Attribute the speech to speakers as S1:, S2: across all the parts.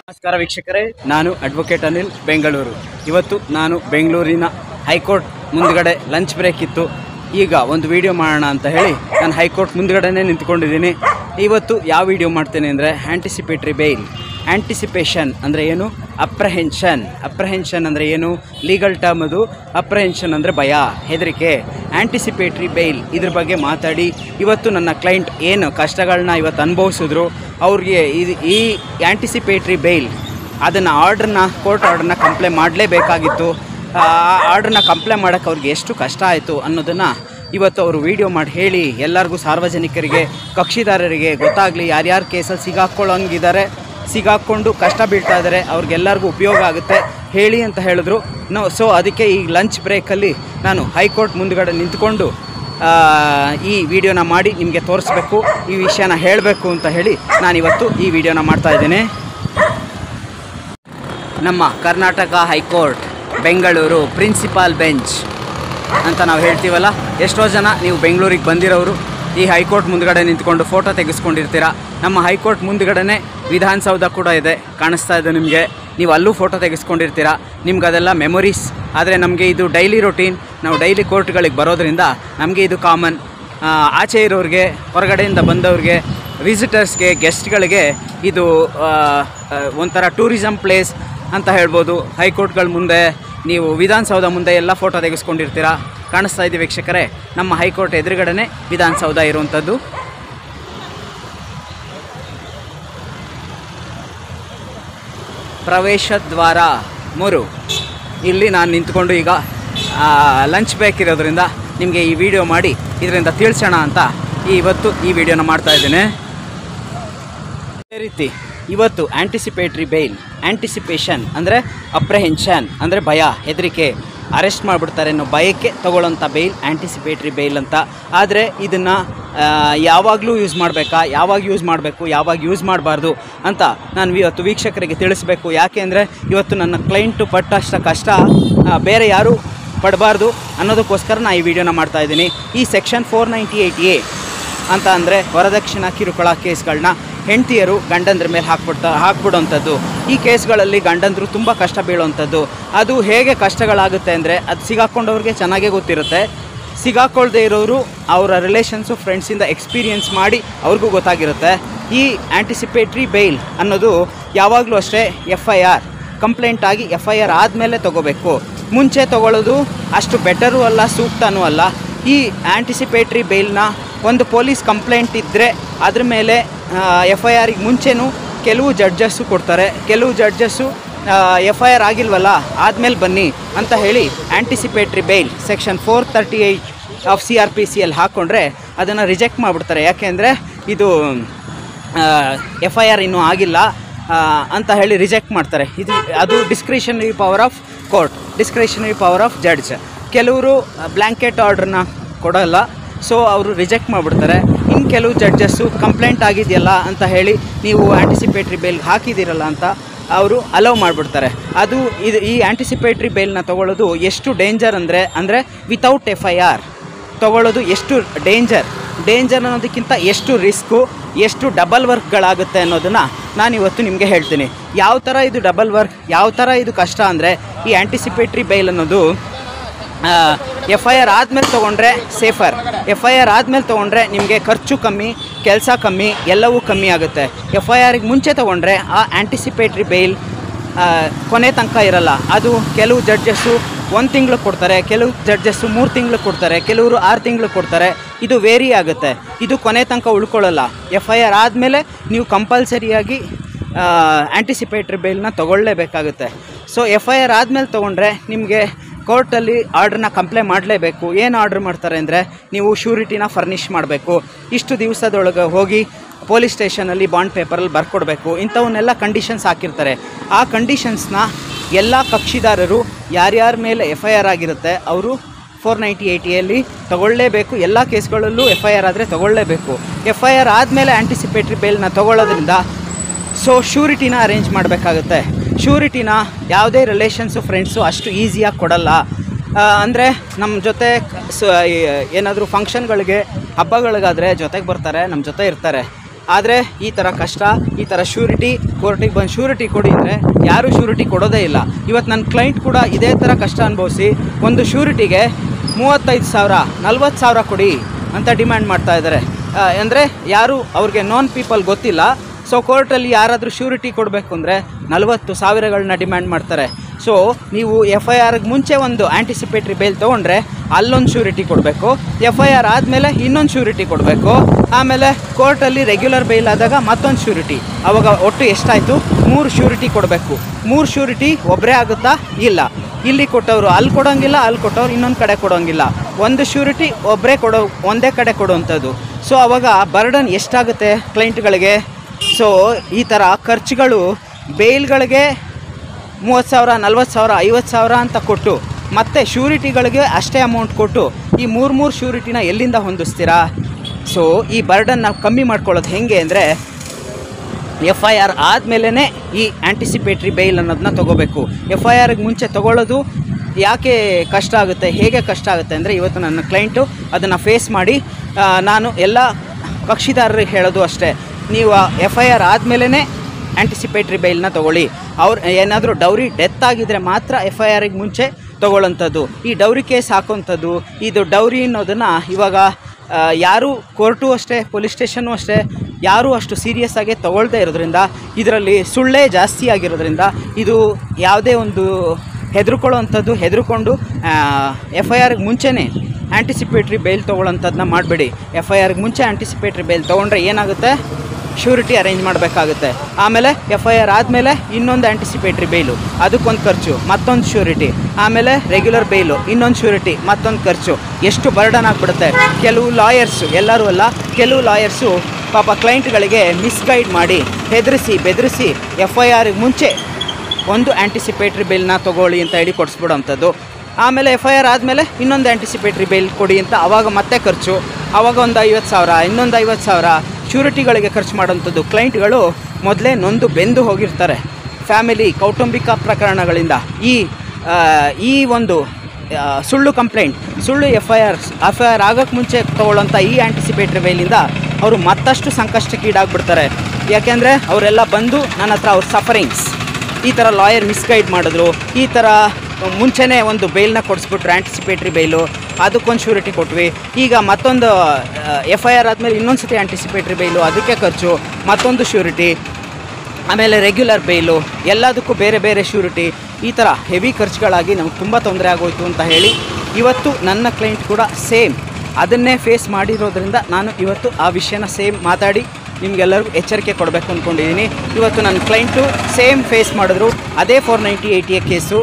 S1: ನಮಸ್ಕಾರ ವೀಕ್ಷಕರೇ ನಾನು ಅಡ್ವೊಕೇಟ್ ಅನಿಲ್ ಬೆಂಗಳೂರು ಇವತ್ತು ನಾನು ಬೆಂಗಳೂರಿನ ಹೈಕೋರ್ಟ್ ಮುಂದ್ಗಡೆ ಲಂಚ್ ಬ್ರೇಕ್ ಇತ್ತು ಈಗ ಒಂದು ವಿಡಿಯೋ ಮಾಡೋಣ ಅಂತ ಹೇಳಿ ನಾನು ಹೈಕೋರ್ಟ್ ಮುಂದ್ಗಡೆನೇ ನಿಂತ್ಕೊಂಡಿದ್ದೀನಿ ಇವತ್ತು ಯಾವ ವಿಡಿಯೋ ಮಾಡ್ತೇನೆ ಅಂದರೆ ಆ್ಯಂಟಿಸಿಪೇಟ್ರಿ ಬೇಲ್ ಆ್ಯಂಟಿಸಿಪೇಷನ್ ಅಂದರೆ ಏನು ಅಪ್ರಹೆನ್ಷನ್ ಅಪ್ರಹೆನ್ಷನ್ ಅಂದರೆ ಏನು ಲೀಗಲ್ ಟರ್ಮ್ ಅದು ಅಪ್ರಹೆನ್ಷನ್ ಅಂದರೆ ಭಯ ಹೆದರಿಕೆ ಆ್ಯಂಟಿಸಿಪೇಟ್ರಿ ಬೇಲ್ ಇದ್ರ ಬಗ್ಗೆ ಮಾತಾಡಿ ಇವತ್ತು ನನ್ನ ಕ್ಲೈಂಟ್ ಏನು ಕಷ್ಟಗಳನ್ನ ಇವತ್ತು ಅನುಭವಿಸಿದ್ರು ಅವ್ರಿಗೆ ಇದು ಈ ಆ್ಯಂಟಿಸಿಪೇಟ್ರಿ ಬೇಲ್ ಅದನ್ನು ಆರ್ಡ್ರನ್ನ ಕೋರ್ಟ್ ಆರ್ಡ್ರನ್ನ ಕಂಪ್ಲೇ ಮಾಡಲೇಬೇಕಾಗಿತ್ತು ಆ ಆರ್ಡ್ರನ್ನ ಕಂಪ್ಲೇ ಮಾಡೋಕ್ಕೆ ಅವ್ರಿಗೆ ಎಷ್ಟು ಕಷ್ಟ ಆಯಿತು ಅನ್ನೋದನ್ನು ಇವತ್ತು ಅವರು ವಿಡಿಯೋ ಮಾಡಿ ಹೇಳಿ ಎಲ್ಲರಿಗೂ ಸಾರ್ವಜನಿಕರಿಗೆ ಕಕ್ಷಿದಾರರಿಗೆ ಗೊತ್ತಾಗಲಿ ಯಾರ್ಯಾರು ಕೇಸಲ್ಲಿ ಸಿಗಾಕ್ಕೊಳ್ಳೋಂಗಿದ್ದಾರೆ ಸಿಗಾಕ್ಕೊಂಡು ಕಷ್ಟ ಬೀಳ್ತಾ ಇದ್ದಾರೆ ಅವ್ರಿಗೆಲ್ಲರಿಗೂ ಉಪಯೋಗ ಆಗುತ್ತೆ ಹೇಳಿ ಅಂತ ಹೇಳಿದ್ರು ನೋ ಸೊ ಅದಕ್ಕೆ ಈ ಲಂಚ್ ಬ್ರೇಕಲ್ಲಿ ನಾನು ಹೈಕೋರ್ಟ್ ಮುಂದ್ಗಡೆ ನಿಂತ್ಕೊಂಡು ಆ, ಈ ವಿಡಿಯೋನ ಮಾಡಿ ನಿಮಗೆ ತೋರಿಸ್ಬೇಕು ಈ ವಿಷಯನ ಹೇಳಬೇಕು ಅಂತ ಹೇಳಿ ನಾನಿವತ್ತು ಈ ವಿಡಿಯೋನ ಮಾಡ್ತಾ ಇದ್ದೇನೆ ನಮ್ಮ Karnataka high court Bengaluru principal bench ಅಂತ ನಾವು ಹೇಳ್ತೀವಲ್ಲ ಎಷ್ಟೋ ಜನ ನೀವು ಬೆಂಗಳೂರಿಗೆ ಬಂದಿರೋರು ಈ ಹೈಕೋರ್ಟ್ ಮುಂದ್ಗಡೆ ನಿಂತ್ಕೊಂಡು ಫೋಟೋ ತೆಗೆಸ್ಕೊಂಡಿರ್ತೀರ ನಮ್ಮ ಹೈಕೋರ್ಟ್ ಮುಂದ್ಗಡೆನೆ ವಿಧಾನಸೌಧ ಕೂಡ ಇದೆ ಕಾಣಿಸ್ತಾ ಇದೆ ನಿಮಗೆ ನೀವು ಅಲ್ಲೂ ಫೋಟೋ ತೆಗೆಸ್ಕೊಂಡಿರ್ತೀರ ನಿಮ್ಗೆ ಅದೆಲ್ಲ ಮೆಮೊರೀಸ್ ಆದರೆ ನಮಗೆ ಇದು ಡೈಲಿ ರೊಟೀನ್ ನಾವು ಡೈಲಿ ಕೋರ್ಟ್ಗಳಿಗೆ ಬರೋದ್ರಿಂದ ನಮಗೆ ಇದು ಕಾಮನ್ ಆಚೆ ಇರೋರಿಗೆ ಹೊರಗಡೆಯಿಂದ ಬಂದವ್ರಿಗೆ ವಿಸಿಟರ್ಸ್ಗೆ ಗೆಸ್ಟ್ಗಳಿಗೆ ಇದು ಆ, ಆ, ಒಂಥರ ಟೂರಿಸಮ್ ಪ್ಲೇಸ್ ಅಂತ ಹೇಳ್ಬೋದು ಹೈಕೋರ್ಟ್ಗಳ ಮುಂದೆ ನೀವು ವಿಧಾನಸೌಧ ಮುಂದೆ ಎಲ್ಲ ಫೋಟೋ ತೆಗೆಸ್ಕೊಂಡಿರ್ತೀರಾ ಕಾಣಿಸ್ತಾ ಇದೆ ವೀಕ್ಷಕರೇ ನಮ್ಮ ಹೈಕೋರ್ಟ್ ಎದುರುಗಡೆನೆ ವಿಧಾನಸೌಧ ಇರುವಂಥದ್ದು ಪ್ರವೇಶ ದ್ವಾರ ಮೂರು ಇಲ್ಲಿ ನಾನು ನಿಂತ್ಕೊಂಡು ಈಗ ಲಂಚ್ ಬ್ರೇಕ್ ಇರೋದ್ರಿಂದ ನಿಮಗೆ ಈ ವಿಡಿಯೋ ಮಾಡಿ ಇದರಿಂದ ತಿಳಿಸೋಣ ಅಂತ ಈ ಇವತ್ತು ಈ ವಿಡಿಯೋನ ಮಾಡ್ತಾ ಇದ್ದೇನೆ ಅದೇ ರೀತಿ ಇವತ್ತು ಆ್ಯಂಟಿಸಿಪೇಟ್ರಿ ಬೇಲ್ ಆ್ಯಂಟಿಸಿಪೇಷನ್ ಅಂದರೆ ಅಪ್ರಹೆನ್ಷನ್ ಅಂದರೆ ಭಯ ಹೆದರಿಕೆ ಅರೆಸ್ಟ್ ಮಾಡಿಬಿಡ್ತಾರೆ ಅನ್ನೋ ಭಯಕ್ಕೆ ತಗೊಳ್ಳೋಂಥ ಬೇಲ್ ಆ್ಯಂಟಿಸಿಪೇಟ್ರಿ ಬೇಲ್ ಅಂತ ಆದರೆ ಇದನ್ನು ಯಾವಾಗಲೂ ಯೂಸ್ ಮಾಡಬೇಕಾ ಯಾವಾಗ ಯೂಸ್ ಮಾಡಬೇಕು ಯಾವಾಗ ಯೂಸ್ ಮಾಡಬಾರ್ದು ಅಂತ ನಾನು ಇವತ್ತು ವೀಕ್ಷಕರಿಗೆ ತಿಳಿಸ್ಬೇಕು ಯಾಕೆ ಅಂದರೆ ಇವತ್ತು ನನ್ನ ಕ್ಲೈಂಟು ಪಟ್ಟಷ್ಟ ಕಷ್ಟ ಆ, ಬೇರೆ ಯಾರು ಪಡಬಾರ್ದು ಅನ್ನೋದಕ್ಕೋಸ್ಕರ ನಾನು ಈ ವಿಡಿಯೋನ ಮಾಡ್ತಾ ಇದ್ದೀನಿ ಈ section four ninety eight A ಅಂತ ಅಂದರೆ ವರದಕ್ಷಿಣ ಕಿರುಕುಳ ಕೇಸ್ಗಳನ್ನ ಹೆಂಡತಿಯರು ಗಂಡಂದ್ರ ಮೇಲೆ ಹಾಕ್ಬಿಡ್ತಾ ಹಾಕ್ಬಿಡೋಂಥದ್ದು ಈ ಕೇಸ್ಗಳಲ್ಲಿ ಗಂಡಂದರು ತುಂಬ ಕಷ್ಟ ಬೀಳೋವಂಥದ್ದು ಅದು ಹೇಗೆ ಕಷ್ಟಗಳಾಗುತ್ತೆ ಅಂದರೆ ಅದು ಸಿಗಾಕೊಂಡವ್ರಿಗೆ ಚೆನ್ನಾಗೇ ಗೊತ್ತಿರುತ್ತೆ ಸಿಗಾಕೊಳ್ದೇ ಇರೋರು ಅವರ ರಿಲೇಷನ್ಸು ಫ್ರೆಂಡ್ಸಿಂದ ಎಕ್ಸ್ಪೀರಿಯನ್ಸ್ ಮಾಡಿ ಅವ್ರಿಗೂ ಗೊತ್ತಾಗಿರುತ್ತೆ ಈ ಆ್ಯಂಟಿಸಿಪೇಟ್ರಿ ಬೇಲ್ ಅನ್ನೋದು ಯಾವಾಗಲೂ ಅಷ್ಟೇ ಎಫ್ ಐ ಆರ್ ಕಂಪ್ಲೇಂಟ್ ಆಗಿ ಎಫ್ ಐ ಆರ್ ಆದಮೇಲೆ ತೊಗೋಬೇಕು ಮುಂಚೆ ತೊಗೊಳ್ಳೋದು ಅಷ್ಟು ಬೆಟರು ಅಲ್ಲ ಸೂಕ್ತನೂ ಅಲ್ಲ ಈ ಆ್ಯಂಟಿಸಿಪೇಟ್ರಿ ಬೇಲ್ನ ಒಂದು ಪೊಲೀಸ್ ಕಂಪ್ಲೇಂಟ್ ಇದ್ದರೆ ಅದ್ರ ಮೇಲೆ ಎಫ್ ಐ ಆರಿಗೆ ಮುಂಚೆನೂ ಕೆಲವು ಜಡ್ಜಸ್ಸು ಕೊಡ್ತಾರೆ ಕೆಲವು ಜಡ್ಜಸ್ಸು ಎಫ್ ಐ ಆರ್ ಆಗಿಲ್ವಲ್ಲ ಆದಮೇಲೆ ಬನ್ನಿ ಅಂತ ಹೇಳಿ anticipatory bail section four thirty eight of C R P C ಅಲ್ಲಿ ಹಾಕ್ಕೊಂಡ್ರೆ ಅದನ್ನು ರಿಜೆಕ್ಟ್ ಮಾಡಿಬಿಡ್ತಾರೆ ಯಾಕೆಂದರೆ ಇದು ಎಫ್ ಐ ಆರ್ ಇನ್ನೂ ಆಗಿಲ್ಲ ಆ, ಅಂತ ಹೇಳಿ ರಿಜೆಕ್ಟ್ ಮಾಡ್ತಾರೆ ಇದು ಅದು discretionary power of court discretionary power of judge ಕೆಲವರು ಬ್ಲ್ಯಾಂಕೆಟ್ ಆರ್ಡ್ರನ್ನ ಕೊಡೋಲ್ಲ ಸೊ ಅವರು ರಿಜೆಕ್ಟ್ ಮಾಡಿಬಿಡ್ತಾರೆ ಇನ್ನು ಕೆಲವು ಜಡ್ಜಸ್ಸು ಕಂಪ್ಲೇಂಟ್ ಆಗಿದೆಯಲ್ಲ ಅಂತ ಹೇಳಿ ನೀವು ಆ್ಯಂಟಿಸಿಪೇಟ್ರಿ ಬೇಲ್ ಹಾಕಿದ್ದೀರಲ್ಲ ಅಂತ ಅವರು ಅಲೌ ಮಾಡಿಬಿಡ್ತಾರೆ ಅದು ಇದು ಈ ಆ್ಯಂಟಿಸಿಪೇಟ್ರಿ ಬೇಲ್ನ ತೊಗೊಳ್ಳೋದು ಎಷ್ಟು ಡೇಂಜರ್ ಅಂದರೆ ಅಂದರೆ ವಿತೌಟ್ ಎಫ್ ಐ ಆರ್ ತೊಗೊಳ್ಳೋದು ಎಷ್ಟು ಡೇಂಜರ್ ಡೇಂಜರ್ ಅನ್ನೋದಕ್ಕಿಂತ ಎಷ್ಟು ರಿಸ್ಕು ಎಷ್ಟು ಡಬಲ್ ವರ್ಕ್ಗಳಾಗುತ್ತೆ ಅನ್ನೋದನ್ನು ನಾನು ಇವತ್ತು ನಿಮಗೆ ಹೇಳ್ತೀನಿ ಯಾವ ಥರ ಇದು ಡಬಲ್ ವರ್ಕ್ ಯಾವ ಥರ ಇದು ಕಷ್ಟ ಅಂದರೆ ಈ ಆ್ಯಂಟಿಸಿಪೇಟ್ರಿ ಬೇಲ್ ಅನ್ನೋದು ಎಫ್ ಐ ಆರ್ ಆದಮೇಲೆ ತೊಗೊಂಡ್ರೆ ಸೇಫರ್ ಎಫ್ ಐ ಆರ್ ಆದಮೇಲೆ ತೊಗೊಂಡ್ರೆ ನಿಮಗೆ ಖರ್ಚು ಕಮ್ಮಿ ಕೆಲಸ ಕಮ್ಮಿ ಎಲ್ಲವೂ ಕಮ್ಮಿ ಆಗುತ್ತೆ ಎಫ್ ಐ ಆರಿಗೆ ಮುಂಚೆ ತೊಗೊಂಡ್ರೆ ಆ ಆ್ಯಂಟಿಸಿಪೇಟ್ರಿ ಬೇಲ್ ಆ, ಕೊನೆ ತನಕ ಇರಲ್ಲ ಅದು ಕೆಲವು ಜಡ್ಜಸ್ಸು ಒಂದು ತಿಂಗಳು ಕೊಡ್ತಾರೆ ಕೆಲವು ಜಡ್ಜಸ್ಸು ಮೂರು ತಿಂಗಳು ಕೊಡ್ತಾರೆ ಕೆಲವರು ಆರು ತಿಂಗಳು ಕೊಡ್ತಾರೆ ಇದು ವೇರಿ ಆಗುತ್ತೆ ಇದು ಕೊನೆ ತನಕ ಉಳ್ಕೊಳ್ಳಲ್ಲ ಎಫ್ ಐ ಆರ್ ಆದಮೇಲೆ ನೀವು ಕಂಪಲ್ಸರಿಯಾಗಿ ಆ್ಯಂಟಿಸಿಪೇಟ್ರಿ ಬೇಲ್ನ ತೊಗೊಳ್ಳೇಬೇಕಾಗುತ್ತೆ ಸೊ ಎಫ್ ಐ ಆರ್ ಆದಮೇಲೆ ತೊಗೊಂಡ್ರೆ ನಿಮಗೆ ಕೋರ್ಟಲ್ಲಿ ಆರ್ಡ್ರನ್ನ ಕಂಪ್ಲೇ ಮಾಡಲೇಬೇಕು ಏನು ಆರ್ಡ್ರ್ ಮಾಡ್ತಾರೆ ಅಂದರೆ ನೀವು ಶ್ಯೂರಿಟಿನ ಫರ್ನಿಷ್ ಮಾಡಬೇಕು ಇಷ್ಟು ದಿವಸದೊಳಗೆ ಹೋಗಿ ಪೊಲೀಸ್ ಸ್ಟೇಷನಲ್ಲಿ ಬಾಂಡ್ ಪೇಪರಲ್ಲಿ ಬರ್ಕೊಡ್ಬೇಕು ಇಂಥವನ್ನೆಲ್ಲ ಕಂಡೀಷನ್ಸ್ ಹಾಕಿರ್ತಾರೆ ಆ ಕಂಡೀಷನ್ಸ್ನ ಎಲ್ಲ ಕಕ್ಷಿದಾರರು ಯಾರ್ಯಾರ ಮೇಲೆ ಎಫ್ ಐ ಆರ್ ಆಗಿರುತ್ತೆ ಅವರು ಫೋರ್ ನೈಂಟಿ ಏಯ್ಟಿಯಲ್ಲಿ ತಗೊಳ್ಳೇಬೇಕು ಎಲ್ಲ ಕೇಸ್ಗಳಲ್ಲೂ ಎಫ್ ಐ ಆರ್ ಆದರೆ ತಗೊಳ್ಳೇಬೇಕು ಎಫ್ ಐ ಆರ್ ಆದಮೇಲೆ ಆ್ಯಂಟಿಸಿಪೇಟ್ರಿ ಬೇಲ್ನ ತಗೊಳ್ಳೋದ್ರಿಂದ ಸೊ ಶ್ಯೂರಿಟಿನ ಅರೇಂಜ್ ಮಾಡಬೇಕಾಗುತ್ತೆ ಶ್ಯೂರಿಟಿನ ಯಾವುದೇ ರಿಲೇಷನ್ಸು ಫ್ರೆಂಡ್ಸು ಅಷ್ಟು ಈಸಿಯಾಗಿ ಕೊಡಲ್ಲ ಅಂದರೆ ನಮ್ಮ ಜೊತೆ ಸ ಏನಾದರೂ ಫಂಕ್ಷನ್ಗಳಿಗೆ ಹಬ್ಬಗಳಿಗಾದರೆ ಜೊತೆಗೆ ಬರ್ತಾರೆ ನಮ್ಮ ಜೊತೆ ಇರ್ತಾರೆ ಆದರೆ ಈ ಥರ ಕಷ್ಟ ಈ ಥರ ಶ್ಯೂರಿಟಿ ಕೋರ್ಟಿಗೆ ಬಂದು ಶ್ಯೂರಿಟಿ ಕೊಡಿ ಅಂದರೆ ಯಾರೂ ಶ್ಯೂರಿಟಿ ಕೊಡೋದೇ ಇಲ್ಲ ಇವತ್ತು ನನ್ನ ಕ್ಲೈಂಟ್ ಕೂಡ ಇದೇ ಥರ ಕಷ್ಟ ಅನುಭವಿಸಿ ಒಂದು ಶ್ಯೂರಿಟಿಗೆ ಮೂವತ್ತೈದು ಸಾವಿರ ನಲ್ವತ್ತು ಸಾವಿರ ಕೊಡಿ ಅಂತ ಡಿಮ್ಯಾಂಡ್ ಮಾಡ್ತಾ ಇದ್ದಾರೆ ಅಂದರೆ ಯಾರು ಅವ್ರಿಗೆ ನಾನ್ ಪೀಪಲ್ ಗೊತ್ತಿಲ್ಲ ಸೊ ಕೋರ್ಟಲ್ಲಿ ಯಾರಾದರೂ ಶ್ಯೂರಿಟಿ ಕೊಡಬೇಕು ಅಂದರೆ ನಲವತ್ತು ಸಾವಿರಗಳನ್ನ ಡಿಮ್ಯಾಂಡ್ ಮಾಡ್ತಾರೆ ಸೊ ನೀವು ಎಫ್ ಐ ಆರ್ಗೆ ಮುಂಚೆ ಒಂದು ಆ್ಯಂಟಿಸಿಪೇಟ್ರಿ ಬೇಲ್ ತೊಗೊಂಡ್ರೆ ಅಲ್ಲೊಂದು ಶ್ಯೂರಿಟಿ ಕೊಡಬೇಕು ಎಫ್ ಐ ಆರ್ ಆದಮೇಲೆ ಇನ್ನೊಂದು ಶ್ಯೂರಿಟಿ ಕೊಡಬೇಕು ಆಮೇಲೆ ಕೋರ್ಟಲ್ಲಿ ರೆಗ್ಯುಲರ್ ಬೇಲ್ ಆದಾಗ ಮತ್ತೊಂದು ಶ್ಯೂರಿಟಿ ಅವಾಗ ಒಟ್ಟು ಎಷ್ಟಾಯಿತು ಮೂರು ಶ್ಯೂರಿಟಿ ಕೊಡಬೇಕು ಮೂರು ಶ್ಯೂರಿಟಿ ಒಬ್ಬರೇ ಆಗುತ್ತಾ ಇಲ್ಲ ಇಲ್ಲಿ ಕೊಟ್ಟವರು ಅಲ್ಲಿ ಕೊಡೋಂಗಿಲ್ಲ ಅಲ್ಲಿ ಕೊಟ್ಟವ್ರು ಇನ್ನೊಂದು ಕಡೆ ಕೊಡೋಂಗಿಲ್ಲ ಒಂದು ಶ್ಯೂರಿಟಿ ಒಬ್ಬರೇ ಕೊಡೋ ಒಂದೇ ಕಡೆ ಕೊಡುವಂಥದ್ದು ಸೊ ಅವಾಗ ಬರ್ಡನ್ ಎಷ್ಟಾಗುತ್ತೆ ಕ್ಲೈಂಟ್ಗಳಿಗೆ ಸೊ ಈ ಥರ ಖರ್ಚುಗಳು ಬೇಲ್ಗಳಿಗೆ ಮೂವತ್ತು ಸಾವಿರ ನಲ್ವತ್ತು ಸಾವಿರ ಐವತ್ತು ಸಾವಿರ ಅಂತ ಕೊಟ್ಟು ಮತ್ತೆ ಶ್ಯೂರಿಟಿಗಳಿಗೆ ಅಷ್ಟೇ ಅಮೌಂಟ್ ಕೊಟ್ಟು ಈ ಮೂರು ಮೂರು ಶ್ಯೂರಿಟಿನ ಎಲ್ಲಿಂದ ಹೊಂದಿಸ್ತೀರಾ ಸೊ ಈ ಬರ್ಡನ್ ನಾವು ಕಮ್ಮಿ ಮಾಡ್ಕೊಳ್ಳೋದು ಹೆಂಗೆ ಅಂದರೆ ಎಫ್ ಐ ಆರ್ ಆದಮೇಲೆ ಈ ಆ್ಯಂಟಿಸಿಪೇಟ್ರಿ ಬೇಲ್ ಅನ್ನೋದನ್ನ ತೊಗೋಬೇಕು ಎಫ್ ಐ ಆರ್ಗೆ ಮುಂಚೆ ತೊಗೊಳ್ಳೋದು ಯಾಕೆ ಕಷ್ಟ ಆಗುತ್ತೆ ಹೇಗೆ ಕಷ್ಟ ಆಗುತ್ತೆ ಅಂದರೆ ಇವತ್ತು ನನ್ನ ಕ್ಲೈಂಟು ಅದನ್ನು ಫೇಸ್ ಮಾಡಿ ಆ, ನಾನು ಎಲ್ಲ ಕಕ್ಷಿದಾರರಿಗೆ ಹೇಳೋದು ಅಷ್ಟೇ ನೀವು ಎಫ್ ಐ ಆರ್ ಆದಮೇಲೆ ಆ್ಯಂಟಿಸಿಪೇಟ್ರಿ ಬೇಲ್ನ ತೊಗೊಳ್ಳಿ ಅವ್ರು ಏನಾದರೂ ಡೌರಿ ಡೆತ್ ಆಗಿದ್ರೆ ಮಾತ್ರ ಎಫ್ ಐ ಆರಿಗೆ ಮುಂಚೆ ತೊಗೊಳ್ಳೋಂಥದ್ದು ಈ ಡೌರಿ ಕೇಸ್ ಹಾಕೋಂಥದ್ದು ಇದು ಡೌರಿ ಅನ್ನೋದನ್ನು ಇವಾಗ ಆ, ಯಾರೂ ಕೋರ್ಟು ಅಷ್ಟೇ ಪೊಲೀಸ್ ಸ್ಟೇಷನ್ನು ಅಷ್ಟೇ ಯಾರೂ ಅಷ್ಟು ಸೀರಿಯಸ್ ಆಗಿ ತಗೊಳ್ದೇ ಇರೋದ್ರಿಂದ ಇದರಲ್ಲಿ ಸುಳ್ಳೇ ಜಾಸ್ತಿ ಆಗಿರೋದ್ರಿಂದ ಇದು ಯಾವುದೇ ಒಂದು ಹೆದರ್ಕೊಳ್ಳೋವಂಥದ್ದು ಹೆದರ್ಕೊಂಡು ಎಫ್ ಐ ಆರ್ಗೆ ಮುಂಚೆನೇ ಆ್ಯಂಟಿಸಿಪೇಟ್ರಿ ಬೇಲ್ ತೊಗೊಳ್ಳೋಂಥದ್ದನ್ನ ಮಾಡಬೇಡಿ ಎಫ್ ಐ ಆರ್ಗೆ ಮುಂಚೆ ಆ್ಯಂಟಿಸಿಪೇಟ್ರಿ ಬೇಲ್ ತೊಗೊಂಡ್ರೆ ಏನಾಗುತ್ತೆ ಶ್ಯೂರಿಟಿ ಅರೇಂಜ್ ಮಾಡಬೇಕಾಗುತ್ತೆ ಆಮೇಲೆ ಎಫ್ ಐ ಆರ್ ಆದಮೇಲೆ ಇನ್ನೊಂದು ಆ್ಯಂಟಿಸಿಪೇಟ್ರಿ ಬೇಲು ಅದಕ್ಕೊಂದು ಖರ್ಚು ಮತ್ತೊಂದು ಶ್ಯೂರಿಟಿ ಆಮೇಲೆ ರೆಗ್ಯುಲರ್ ಬೇಲು ಇನ್ನೊಂದು ಶ್ಯೂರಿಟಿ ಮತ್ತೊಂದು ಖರ್ಚು ಎಷ್ಟು ಬರ್ಡನ್ ಆಗಿಬಿಡುತ್ತೆ ಕೆಲವು ಲಾಯರ್ಸು ಎಲ್ಲರೂ ಅಲ್ಲ ಕೆಲವು ಲಾಯರ್ಸು ಪಾಪ ಕ್ಲೈಂಟ್ಗಳಿಗೆ ಮಿಸ್ಗೈಡ್ ಮಾಡಿ ಹೆದರಿಸಿ ಬೆದರಿಸಿ ಎಫ್ ಐ ಆರ್ಗೆ ಮುಂಚೆ ಒಂದು ಆ್ಯಂಟಿಸಿಪೇಟ್ರಿ ಬೇಲ್ನ ತೊಗೊಳ್ಳಿ ಅಂತ ಹೇಳಿ ಕೊಡಿಸ್ಬಿಡೋಂಥದ್ದು ಆಮೇಲೆ ಎಫ್ ಐ ಆರ್ ಆದಮೇಲೆ ಇನ್ನೊಂದು ಆ್ಯಂಟಿಸಿಪೇಟ್ರಿ ಬೇಲ್ ಕೊಡಿ ಅಂತ ಆವಾಗ ಮತ್ತೆ ಖರ್ಚು ಆವಾಗ ಒಂದು ಐವತ್ತು ಸಾವಿರ ಇನ್ನೊಂದು ಐವತ್ತು ಸಾವಿರ ಶ್ಯೂರಿಟಿಗಳಿಗೆ ಖರ್ಚು ಮಾಡೋಂಥದ್ದು ಕ್ಲೈಂಟ್ಗಳು ಮೊದಲೇ ನೊಂದು ಬೆಂದು ಹೋಗಿರ್ತಾರೆ ಫ್ಯಾಮಿಲಿ ಕೌಟುಂಬಿಕ ಪ್ರಕರಣಗಳಿಂದ ಈ ಆ, ಈ ಒಂದು ಆ, ಸುಳ್ಳು ಕಂಪ್ಲೇಂಟ್ ಸುಳ್ಳು F I R F I R ಆಗೋಕ್ಕೆ ಮುಂಚೆ ತೊಗೊಳ್ಳೋಂಥ ಈ ಆ್ಯಂಟಿಸಿಪೇಟ್ರಿ ಬೇಲಿಂದ ಅವರು ಮತ್ತಷ್ಟು ಸಂಕಷ್ಟಕ್ಕೀಡಾಗ್ಬಿಡ್ತಾರೆ ಯಾಕೆಂದರೆ ಅವರೆಲ್ಲ ಬಂದು ನನ್ನ ಹತ್ರ ಅವ್ರ ಸಫರಿಂಗ್ಸ್ ಈ ಥರ ಲಾಯರ್ ಮಿಸ್ಗೈಡ್ ಮಾಡಿದ್ರು ಈ ಥರ ಮುಂಚೆನೇ ಒಂದು ಬೇಲ್ನ ಕೊಡಿಸ್ಬಿಟ್ರು ಆ್ಯಂಟಿಸಿಪೇಟ್ರಿ ಬೇಲು ಅದಕ್ಕೊಂದು ಶ್ಯೂರಿಟಿ ಕೊಟ್ವಿ ಈಗ ಮತ್ತೊಂದು ಎಫ್ ಐ ಆರ್ ಆದಮೇಲೆ ಇನ್ನೊಂದು ಸತಿ ಆ್ಯಂಟಿಸಿಪೇಟ್ರಿ ಬೇಲು ಅದಕ್ಕೆ ಖರ್ಚು ಮತ್ತೊಂದು ಶ್ಯೂರಿಟಿ ಆಮೇಲೆ ರೆಗ್ಯುಲರ್ ಬೇಲು ಎಲ್ಲದಕ್ಕೂ ಬೇರೆ ಬೇರೆ ಶ್ಯೂರಿಟಿ ಈ ಥರ ಹೆವಿ ಖರ್ಚುಗಳಾಗಿ ನಮ್ಗೆ ತುಂಬ ತೊಂದರೆ ಆಗೋಯ್ತು ಅಂತ ಹೇಳಿ ಇವತ್ತು ನನ್ನ ಕ್ಲೈಂಟ್ ಕೂಡ ಸೇಮ್ ಅದನ್ನೇ ಫೇಸ್ ಮಾಡಿರೋದ್ರಿಂದ ನಾನು ಇವತ್ತು ಆ ವಿಷಯನ ಸೇಮ್ ಮಾತಾಡಿ ನಿಮಗೆಲ್ಲರಿಗೂ ಎಚ್ಚರಿಕೆ ಕೊಡಬೇಕು ಅಂದ್ಕೊಂಡಿದ್ದೀನಿ ಇವತ್ತು ನನ್ನ ಕ್ಲೈಂಟು ಸೇಮ್ ಫೇಸ್ ಮಾಡಿದ್ರು ಅದೇ ಫೋರ್ ನೈಂಟಿ ಏಯ್ಟಿಯ ಕೇಸು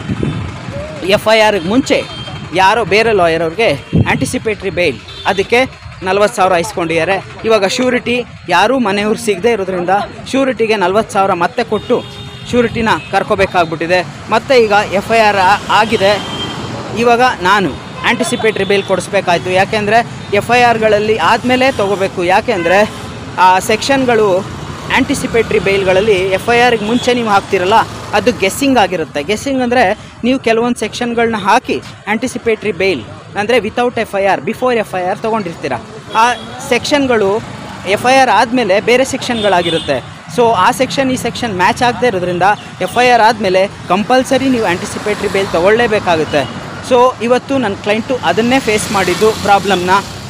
S1: ಎಫ್ ಐ ಆರ್ಗೆ ಮುಂಚೆ ಯಾರೋ ಬೇರೆ ಲಾಯರ್ ಅವ್ರಿಗೆ ಆ್ಯಂಟಿಸಿಪೇಟ್ರಿ ಬೇಲ್ ಅದಕ್ಕೆ ನಲ್ವತ್ತು ಸಾವಿರ ಇಸ್ಕೊಂಡಿದ್ದಾರೆ ಇವಾಗ ಶ್ಯೂರಿಟಿ ಯಾರೂ ಮನೆಯವ್ರು ಸಿಗದೆ ಇರೋದ್ರಿಂದ ಶ್ಯೂರಿಟಿಗೆ ನಲ್ವತ್ತು ಸಾವಿರ ಮತ್ತೆ ಕೊಟ್ಟು ಶ್ಯೂರಿಟಿನ ಕರ್ಕೋಬೇಕಾಗ್ಬಿಟ್ಟಿದೆ ಮತ್ತು ಈಗ ಎಫ್ ಐ ಆರ್ ಆಗಿದೆ ಇವಾಗ ನಾನು ಆ್ಯಂಟಿಸಿಪೇಟ್ರಿ ಬೇಲ್ ಕೊಡಿಸ್ಬೇಕಾಯ್ತು ಯಾಕೆಂದರೆ ಎಫ್ ಐ ಆರ್ಗಳಲ್ಲಿ ಆದಮೇಲೆ ತೊಗೋಬೇಕು ಯಾಕೆಂದರೆ ಆ ಸೆಕ್ಷನ್ಗಳು ಆ್ಯಂಟಿಸಿಪೇಟ್ರಿ ಬೇಲ್ಗಳಲ್ಲಿ ಎಫ್ ಐ ಆರ್ಗೆ ಮುಂಚೆ ನೀವು ಹಾಕ್ತಿರಲ್ಲ ಅದು ಗೆಸ್ಸಿಂಗ್ ಆಗಿರುತ್ತೆ ಗೆಸ್ಸಿಂಗ್ ಅಂದರೆ ನೀವು ಕೆಲವೊಂದು ಸೆಕ್ಷನ್ಗಳನ್ನ ಹಾಕಿ ಆ್ಯಂಟಿಸಿಪೇಟ್ರಿ ಬೇಲ್ ಅಂದರೆ without F I R before F I R ತೊಗೊಂಡಿರ್ತೀರ ಆ ಸೆಕ್ಷನ್ಗಳು ಎಫ್ ಐ ಆರ್ ಆದಮೇಲೆ ಬೇರೆ ಸೆಕ್ಷನ್ಗಳಾಗಿರುತ್ತೆ ಸೊ ಆ ಸೆಕ್ಷನ್ ಈ ಸೆಕ್ಷನ್ ಮ್ಯಾಚ್ ಆಗದೆ ಇರೋದ್ರಿಂದ ಎಫ್ ಐ ಆರ್ ಆದಮೇಲೆ ಕಂಪಲ್ಸರಿ ನೀವು ಆ್ಯಂಟಿಸಿಪೇಟ್ರಿ ಬೇಲ್ ತೊಗೊಳ್ಳೇಬೇಕಾಗುತ್ತೆ ಸೊ ಇವತ್ತು ನನ್ನ ಕ್ಲೈಂಟು ಅದನ್ನೇ ಫೇಸ್ ಮಾಡಿದ್ದು ಪ್ರಾಬ್ಲಮ್ನ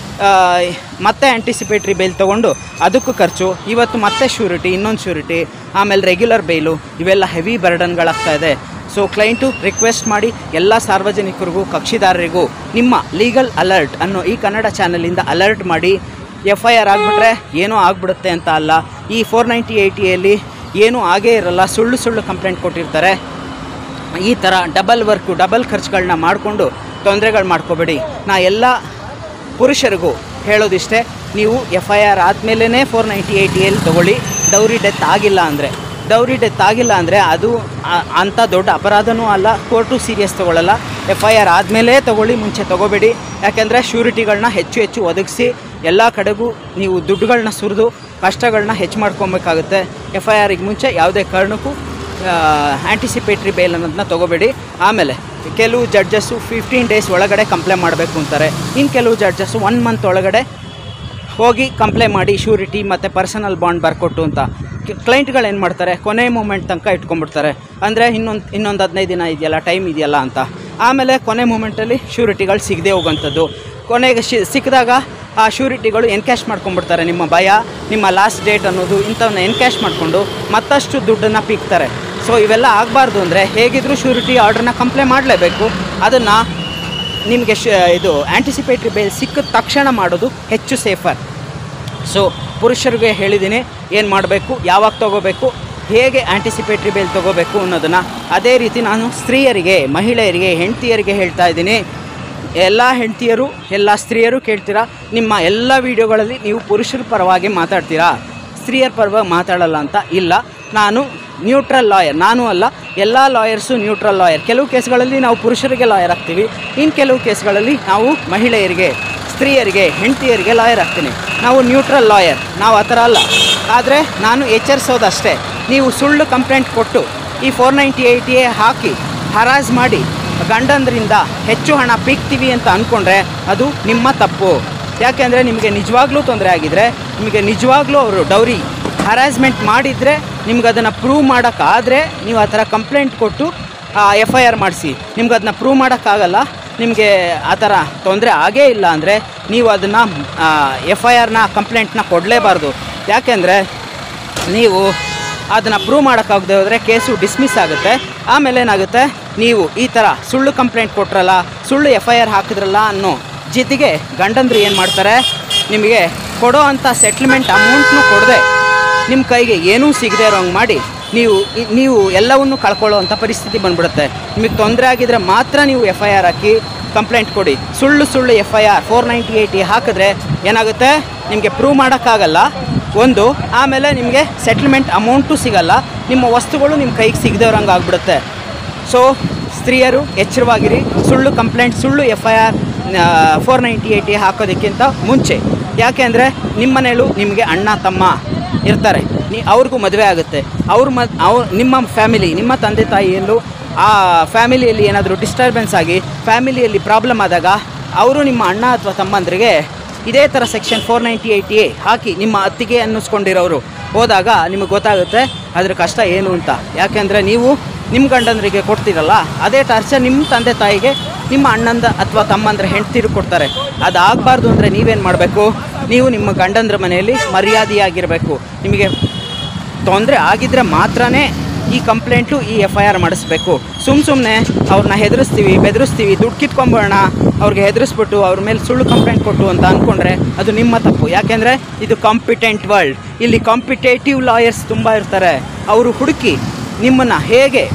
S1: ಮತ್ತೆ ಆ್ಯಂಟಿಸಿಪೇಟ್ರಿ ಬೇಲ್ ತೊಗೊಂಡು ಅದಕ್ಕೂ ಖರ್ಚು ಇವತ್ತು ಮತ್ತೆ ಶ್ಯೂರಿಟಿ ಇನ್ನೊಂದು ಶ್ಯೂರಿಟಿ ಆಮೇಲೆ ರೆಗ್ಯುಲರ್ ಬೇಲು ಇವೆಲ್ಲ ಹೆವಿ ಬರ್ಡನ್ಗಳಾಗ್ತಾ ಇದೆ ಸೊ ಕ್ಲೈಂಟು ರಿಕ್ವೆಸ್ಟ್ ಮಾಡಿ ಎಲ್ಲ ಸಾರ್ವಜನಿಕರಿಗೂ ಕಕ್ಷಿದಾರರಿಗೂ ನಿಮ್ಮ ಲೀಗಲ್ ಅಲರ್ಟ್ ಅನ್ನೋ ಈ ಕನ್ನಡ ಚಾನಲಿಂದ ಅಲರ್ಟ್ ಮಾಡಿ ಎಫ್ ಐ ಆರ್ ಆಗಿಬಿಟ್ರೆ ಏನೋ ಆಗ್ಬಿಡುತ್ತೆ ಅಂತ ಅಲ್ಲ ಈ ಫೋರ್ ನೈಂಟಿ ಏಯ್ಟಿಯಲ್ಲಿ ಏನೂ ಆಗೇ ಇರಲ್ಲ ಸುಳ್ಳು ಸುಳ್ಳು ಕಂಪ್ಲೇಂಟ್ ಕೊಟ್ಟಿರ್ತಾರೆ ಈ ಥರ ಡಬಲ್ ವರ್ಕು ಡಬಲ್ ಖರ್ಚುಗಳನ್ನ ಮಾಡಿಕೊಂಡು ತೊಂದರೆಗಳು ಮಾಡ್ಕೋಬೇಡಿ ನಾ ಎಲ್ಲ ಪುರುಷರಿಗೂ ಹೇಳೋದಿಷ್ಟೇ ನೀವು ಎಫ್ ಐ ಆರ್ ಆದಮೇಲೇ ಫೋರ್ ನೈಂಟಿ ಏಯ್ಟ್ ಎಲ್ಲಿ ತೊಗೊಳ್ಳಿ ಡೌರಿ ಡೆತ್ ಆಗಿಲ್ಲ ಅಂದರೆ ಡೌರಿ ಡೆತ್ ಆಗಿಲ್ಲ ಅಂದರೆ ಅದು ಆ- ಅಂಥ ದೊಡ್ಡ ಅಪರಾಧನೂ ಅಲ್ಲ ಕೋರ್ಟು ಸೀರಿಯಸ್ ತೊಗೊಳ್ಳಲ್ಲ ಎಫ್ ಐ ಆರ್ ಆದಮೇಲೇ ತೊಗೊಳ್ಳಿ ಮುಂಚೆ ತೊಗೋಬೇಡಿ ಯಾಕೆಂದರೆ ಶ್ಯೂರಿಟಿಗಳನ್ನ ಹೆಚ್ಚು ಹೆಚ್ಚು ಒದಗಿಸಿ ಎಲ್ಲ ಕಡೆಗೂ ನೀವು ದುಡ್ಡುಗಳನ್ನ ಸುರಿದು ಕಷ್ಟಗಳನ್ನ ಹೆಚ್ಚು ಮಾಡ್ಕೊಬೇಕಾಗುತ್ತೆ ಎಫ್ ಐ ಆರಿಗೆ ಮುಂಚೆ ಯಾವುದೇ ಕಾರಣಕ್ಕೂ ಆ್ಯಂಟಿಸಿಪೇಟ್ರಿ ಬೇಲ್ ಅನ್ನೋದನ್ನ ತೊಗೋಬೇಡಿ ಆಮೇಲೆ ಕೆಲವು ಜಡ್ಜಸ್ಸು ಫಿಫ್ಟೀನ್ ಡೇಸ್ ಒಳಗಡೆ ಕಂಪ್ಲೇಂಟ್ ಮಾಡಬೇಕು ಅಂತಾರೆ ಇನ್ನು ಕೆಲವು ಜಡ್ಜಸ್ಸು ಒನ್ ಮಂತ್ ಒಳಗಡೆ ಹೋಗಿ ಕಂಪ್ಲೇ ಮಾಡಿ ಶ್ಯೂರಿಟಿ ಮತ್ತು ಪರ್ಸನಲ್ ಬಾಂಡ್ ಬರ್ಕೊಟ್ಟು ಅಂತ ಕ್ಲೈಂಟ್ಗಳು ಏನು ಮಾಡ್ತಾರೆ ಕೊನೆ ಮೂಮೆಂಟ್ ತನಕ ಇಟ್ಕೊಂಡ್ಬಿಡ್ತಾರೆ ಅಂದರೆ ಇನ್ನೊಂದು ಇನ್ನೊಂದು ಹದಿನೈದು ದಿನ ಇದೆಯಲ್ಲ ಟೈಮ್ ಇದೆಯಲ್ಲ ಅಂತ ಆಮೇಲೆ ಕೊನೆ ಮೂಮೆಂಟಲ್ಲಿ ಶ್ಯೂರಿಟಿಗಳು ಸಿಗದೆ ಹೋಗೋಂಥದ್ದು ಕೊನೆಗೆ ಶಿ ಸಿಕ್ಕಿದಾಗ ಆ ಶ್ಯೂರಿಟಿಗಳು ಎನ್ಕ್ಯಾಶ್ ಮಾಡ್ಕೊಂಡ್ಬಿಡ್ತಾರೆ ನಿಮ್ಮ ಭಯ ನಿಮ್ಮ ಲಾಸ್ಟ್ ಡೇಟ್ ಅನ್ನೋದು ಇಂಥವನ್ನ ಎನ್ಕ್ಯಾಶ್ ಮಾಡಿಕೊಂಡು ಮತ್ತಷ್ಟು ದುಡ್ಡನ್ನು ಪೀಕ್ತಾರೆ ಸೊ ಇವೆಲ್ಲ ಆಗಬಾರ್ದು ಅಂದರೆ ಹೇಗಿದ್ರೂ ಶ್ಯೂರಿಟಿ ಆರ್ಡ್ರನ್ನ ಕಂಪ್ಲೇ ಮಾಡಲೇಬೇಕು ಅದನ್ನು ನಿಮಗೆ ಶ ಇದು ಆ್ಯಂಟಿಸಿಪೇಟ್ರಿ ಬೇಲ್ ಸಿಕ್ಕಿದ ತಕ್ಷಣ ಮಾಡೋದು ಹೆಚ್ಚು ಸೇಫರ್ ಸೊ ಪುರುಷರಿಗೆ ಹೇಳಿದ್ದೀನಿ ಏನು ಮಾಡಬೇಕು ಯಾವಾಗ ತೊಗೋಬೇಕು ಹೇಗೆ ಆ್ಯಂಟಿಸಿಪೇಟ್ರಿ ಬೇಲ್ ತೊಗೋಬೇಕು ಅನ್ನೋದನ್ನು ಅದೇ ರೀತಿ ನಾನು ಸ್ತ್ರೀಯರಿಗೆ ಮಹಿಳೆಯರಿಗೆ ಹೆಂಡತಿಯರಿಗೆ ಹೇಳ್ತಾ ಇದ್ದೀನಿ ಎಲ್ಲ ಹೆಂಡತಿಯರು ಎಲ್ಲ ಸ್ತ್ರೀಯರು ಕೇಳ್ತೀರಾ ನಿಮ್ಮ ಎಲ್ಲ ವೀಡಿಯೋಗಳಲ್ಲಿ ನೀವು ಪುರುಷರ ಪರವಾಗಿ ಮಾತಾಡ್ತೀರಾ ಸ್ತ್ರೀಯರ ಪರವಾಗಿ ಮಾತಾಡಲ್ಲ ಅಂತ ಇಲ್ಲ ನಾನು ನ್ಯೂಟ್ರಲ್ ಲಾಯರ್ ನಾನು ಅಲ್ಲ ಎಲ್ಲ ಲಾಯರ್ಸು ನ್ಯೂಟ್ರಲ್ ಲಾಯರ್ ಕೆಲವು ಕೇಸ್ಗಳಲ್ಲಿ ನಾವು ಪುರುಷರಿಗೆ ಲಾಯರ್ ಆಗ್ತೀವಿ ಇನ್ನು ಕೆಲವು ಕೇಸ್ಗಳಲ್ಲಿ ನಾವು ಮಹಿಳೆಯರಿಗೆ ಸ್ತ್ರೀಯರಿಗೆ ಹೆಂಡತಿಯರಿಗೆ ಲಾಯರ್ ಆಗ್ತೀನಿ ನಾವು ನ್ಯೂಟ್ರಲ್ ಲಾಯರ್ ನಾವು ಆ ಥರ ಅಲ್ಲ ಆದರೆ ನಾನು ಎಚ್ಚರಿಸೋದಷ್ಟೇ ನೀವು ಸುಳ್ಳು ಕಂಪ್ಲೇಂಟ್ ಕೊಟ್ಟು ಈ ಫೋರ್ ನೈಂಟಿ ಏಯ್ಟ್ ಎ ಹಾಕಿ ಹರಾಜ್ ಮಾಡಿ ಗಂಡಂದ್ರಿಂದ ಹೆಚ್ಚು ಹಣ ಪೀಕ್ತೀವಿ ಅಂತ ಅಂದ್ಕೊಂಡ್ರೆ ಅದು ನಿಮ್ಮ ತಪ್ಪು ಯಾಕೆಂದರೆ ನಿಮಗೆ ನಿಜವಾಗ್ಲೂ ತೊಂದರೆ ಆಗಿದ್ರೆ ನಿಮಗೆ ನಿಜವಾಗ್ಲೂ ಅವರು ಡೌರಿ ಹರಾಸ್ಮೆಂಟ್ ಮಾಡಿದರೆ ನಿಮ್ಗೆ ಅದನ್ನು ಪ್ರೂವ್ ಮಾಡೋಕ್ಕಾದರೆ ನೀವು ಆ ಥರ ಕಂಪ್ಲೇಂಟ್ ಕೊಟ್ಟು ಎಫ್ ಐ ಆರ್ ಮಾಡಿಸಿ ನಿಮ್ಗೆ ಅದನ್ನ ಪ್ರೂವ್ ಮಾಡೋಕ್ಕಾಗಲ್ಲ ನಿಮಗೆ ಆ ಥರ ತೊಂದರೆ ಆಗೇ ಇಲ್ಲ ಅಂದರೆ ನೀವು ಅದನ್ನು ಎಫ್ ಐ ಆರ್ನ ಕಂಪ್ಲೇಂಟ್ನ ಕೊಡಲೇಬಾರ್ದು ಯಾಕೆಂದರೆ ನೀವು ಅದನ್ನು ಪ್ರೂವ್ ಮಾಡೋಕ್ಕಾಗದೆ ಹೋದರೆ ಕೇಸು ಡಿಸ್ಮಿಸ್ ಆಗುತ್ತೆ ಆಮೇಲೆ ಏನಾಗುತ್ತೆ ನೀವು ಈ ಥರ ಸುಳ್ಳು ಕಂಪ್ಲೇಂಟ್ ಕೊಟ್ರಲ್ಲ ಸುಳ್ಳು ಎಫ್ ಐ ಆರ್ ಹಾಕಿದ್ರಲ್ಲ ಅನ್ನೋ ಜೊತೆಗೆ ಗಂಡಂದ್ರು ಏನು ಮಾಡ್ತಾರೆ ನಿಮಗೆ ಕೊಡೋ ಅಂಥ ಸೆಟ್ಲ್ಮೆಂಟ್ ಅಮೌಂಟ್ನು ಕೊಡದೆ ನಿಮ್ಮ ಕೈಗೆ ಏನೂ ಸಿಗದೆ ಇರೋಂಗೆ ಮಾಡಿ ನೀವು ಇ- ನೀವು ಎಲ್ಲವನ್ನೂ ಕಳ್ಕೊಳ್ಳೋ ಅಂಥ ಪರಿಸ್ಥಿತಿ ಬಂದ್ಬಿಡುತ್ತೆ ನಿಮಗೆ ತೊಂದರೆ ಆಗಿದ್ರೆ ಮಾತ್ರ ನೀವು ಎಫ್ ಐ ಆರ್ ಹಾಕಿ ಕಂಪ್ಲೇಂಟ್ ಕೊಡಿ ಸುಳ್ಳು ಸುಳ್ಳು F I R four ninety eighty ಹಾಕಿದ್ರೆ ಏನಾಗುತ್ತೆ ನಿಮಗೆ ಪ್ರೂವ್ ಮಾಡೋಕ್ಕಾಗಲ್ಲ ಒಂದು ಆಮೇಲೆ ನಿಮಗೆ ಸೆಟ್ಲ್ಮೆಂಟ್ ಅಮೌಂಟು ಸಿಗಲ್ಲ ನಿಮ್ಮ ವಸ್ತುಗಳು ನಿಮ್ಮ ಕೈಗೆ ಸಿಗದವ್ರಂಗೆ ಆಗ್ಬಿಡುತ್ತೆ ಸೊ ಸ್ತ್ರೀಯರು ಎಚ್ಚರವಾಗಿರಿ ಸುಳ್ಳು ಕಂಪ್ಲೇಂಟ್ ಸುಳ್ಳು F I R four ninety eighty ಹಾಕೋದಕ್ಕಿಂತ ಮುಂಚೆ ಯಾಕೆ ಅಂದರೆ ನಿಮ್ಮ ಮನೇಲೂ ನಿಮಗೆ ಅಣ್ಣ ತಮ್ಮ ಇರ್ತಾರೆ ನೀ ಅವ್ರಿಗೂ ಮದುವೆ ಆಗುತ್ತೆ ಅವ್ರ ಮ ಅವ್ರ ನಿಮ್ಮ ಫ್ಯಾಮಿಲಿ ನಿಮ್ಮ ತಂದೆ ತಾಯಿಯಲ್ಲೂ ಆ ಫ್ಯಾಮಿಲಿಯಲ್ಲಿ ಏನಾದರೂ ಡಿಸ್ಟರ್ಬೆನ್ಸ್ ಆಗಿ ಫ್ಯಾಮಿಲಿಯಲ್ಲಿ ಪ್ರಾಬ್ಲಮ್ ಆದಾಗ ಅವರು ನಿಮ್ಮ ಅಣ್ಣ ಅಥವಾ ತಮ್ಮಂದ್ರಿಗೆ ಇದೇ ಥರ section four ninety eight A ಹಾಕಿ ನಿಮ್ಮ ಅತ್ತಿಗೆ ಅನ್ನಿಸ್ಕೊಂಡಿರೋರು ಹೋದಾಗ ನಿಮಗೆ ಗೊತ್ತಾಗುತ್ತೆ ಅದ್ರ ಕಷ್ಟ ಏನು ಅಂತ ಯಾಕೆಂದರೆ ನೀವು ನಿಮ್ಮ ಗಂಡಂದ್ರಿಗೆ ಕೊಡ್ತೀರಲ್ಲ ಅದೇ ಟಾರ್ಚರ್ ನಿಮ್ಮ ತಂದೆ ತಾಯಿಗೆ ನಿಮ್ಮ ಅಣ್ಣಂದ ಅಥವಾ ತಮ್ಮಂದ್ರ ಹೆಂಡ್ತಿರು ಕೊಡ್ತಾರೆ ಅದಾಗಬಾರ್ದು ಅಂದರೆ ನೀವೇನು ಮಾಡಬೇಕು ನೀವು ನಿಮ್ಮ ಗಂಡಂದ್ರ ಮನೆಯಲ್ಲಿ ಮರ್ಯಾದೆಯಾಗಿರಬೇಕು ನಿಮಗೆ ತೊಂದರೆ ಆಗಿದ್ರೆ ಮಾತ್ರನೇ ಈ ಕಂಪ್ಲೇಂಟು ಈ ಎಫ್ ಐ ಆರ್ ಮಾಡಿಸ್ಬೇಕು ಸುಮ್ಮ ಸುಮ್ಮನೆ ಅವ್ರನ್ನ ಹೆದರಿಸ್ತೀವಿ ಬೆದರಿಸ್ತೀವಿ ದುಡ್ಡು ಕಿತ್ಕೊಂಬೋಣ ಅವ್ರಿಗೆ ಹೆದರಿಸ್ಬಿಟ್ಟು ಅವ್ರ ಮೇಲೆ ಸುಳ್ಳು ಕಂಪ್ಲೇಂಟ್ ಕೊಟ್ಟು ಅಂತ ಅಂದ್ಕೊಂಡ್ರೆ ಅದು ನಿಮ್ಮ ತಪ್ಪು ಯಾಕೆಂದರೆ ಇದು ಕಾಂಪಿಟೆಂಟ್ ವರ್ಲ್ಡ್ ಇಲ್ಲಿ ಕಾಂಪಿಟೇಟಿವ್ ಲಾಯರ್ಸ್ ತುಂಬ ಇರ್ತಾರೆ ಅವರು ಹುಡುಕಿ ನಿಮ್ಮನ್ನು ಹೇಗೆ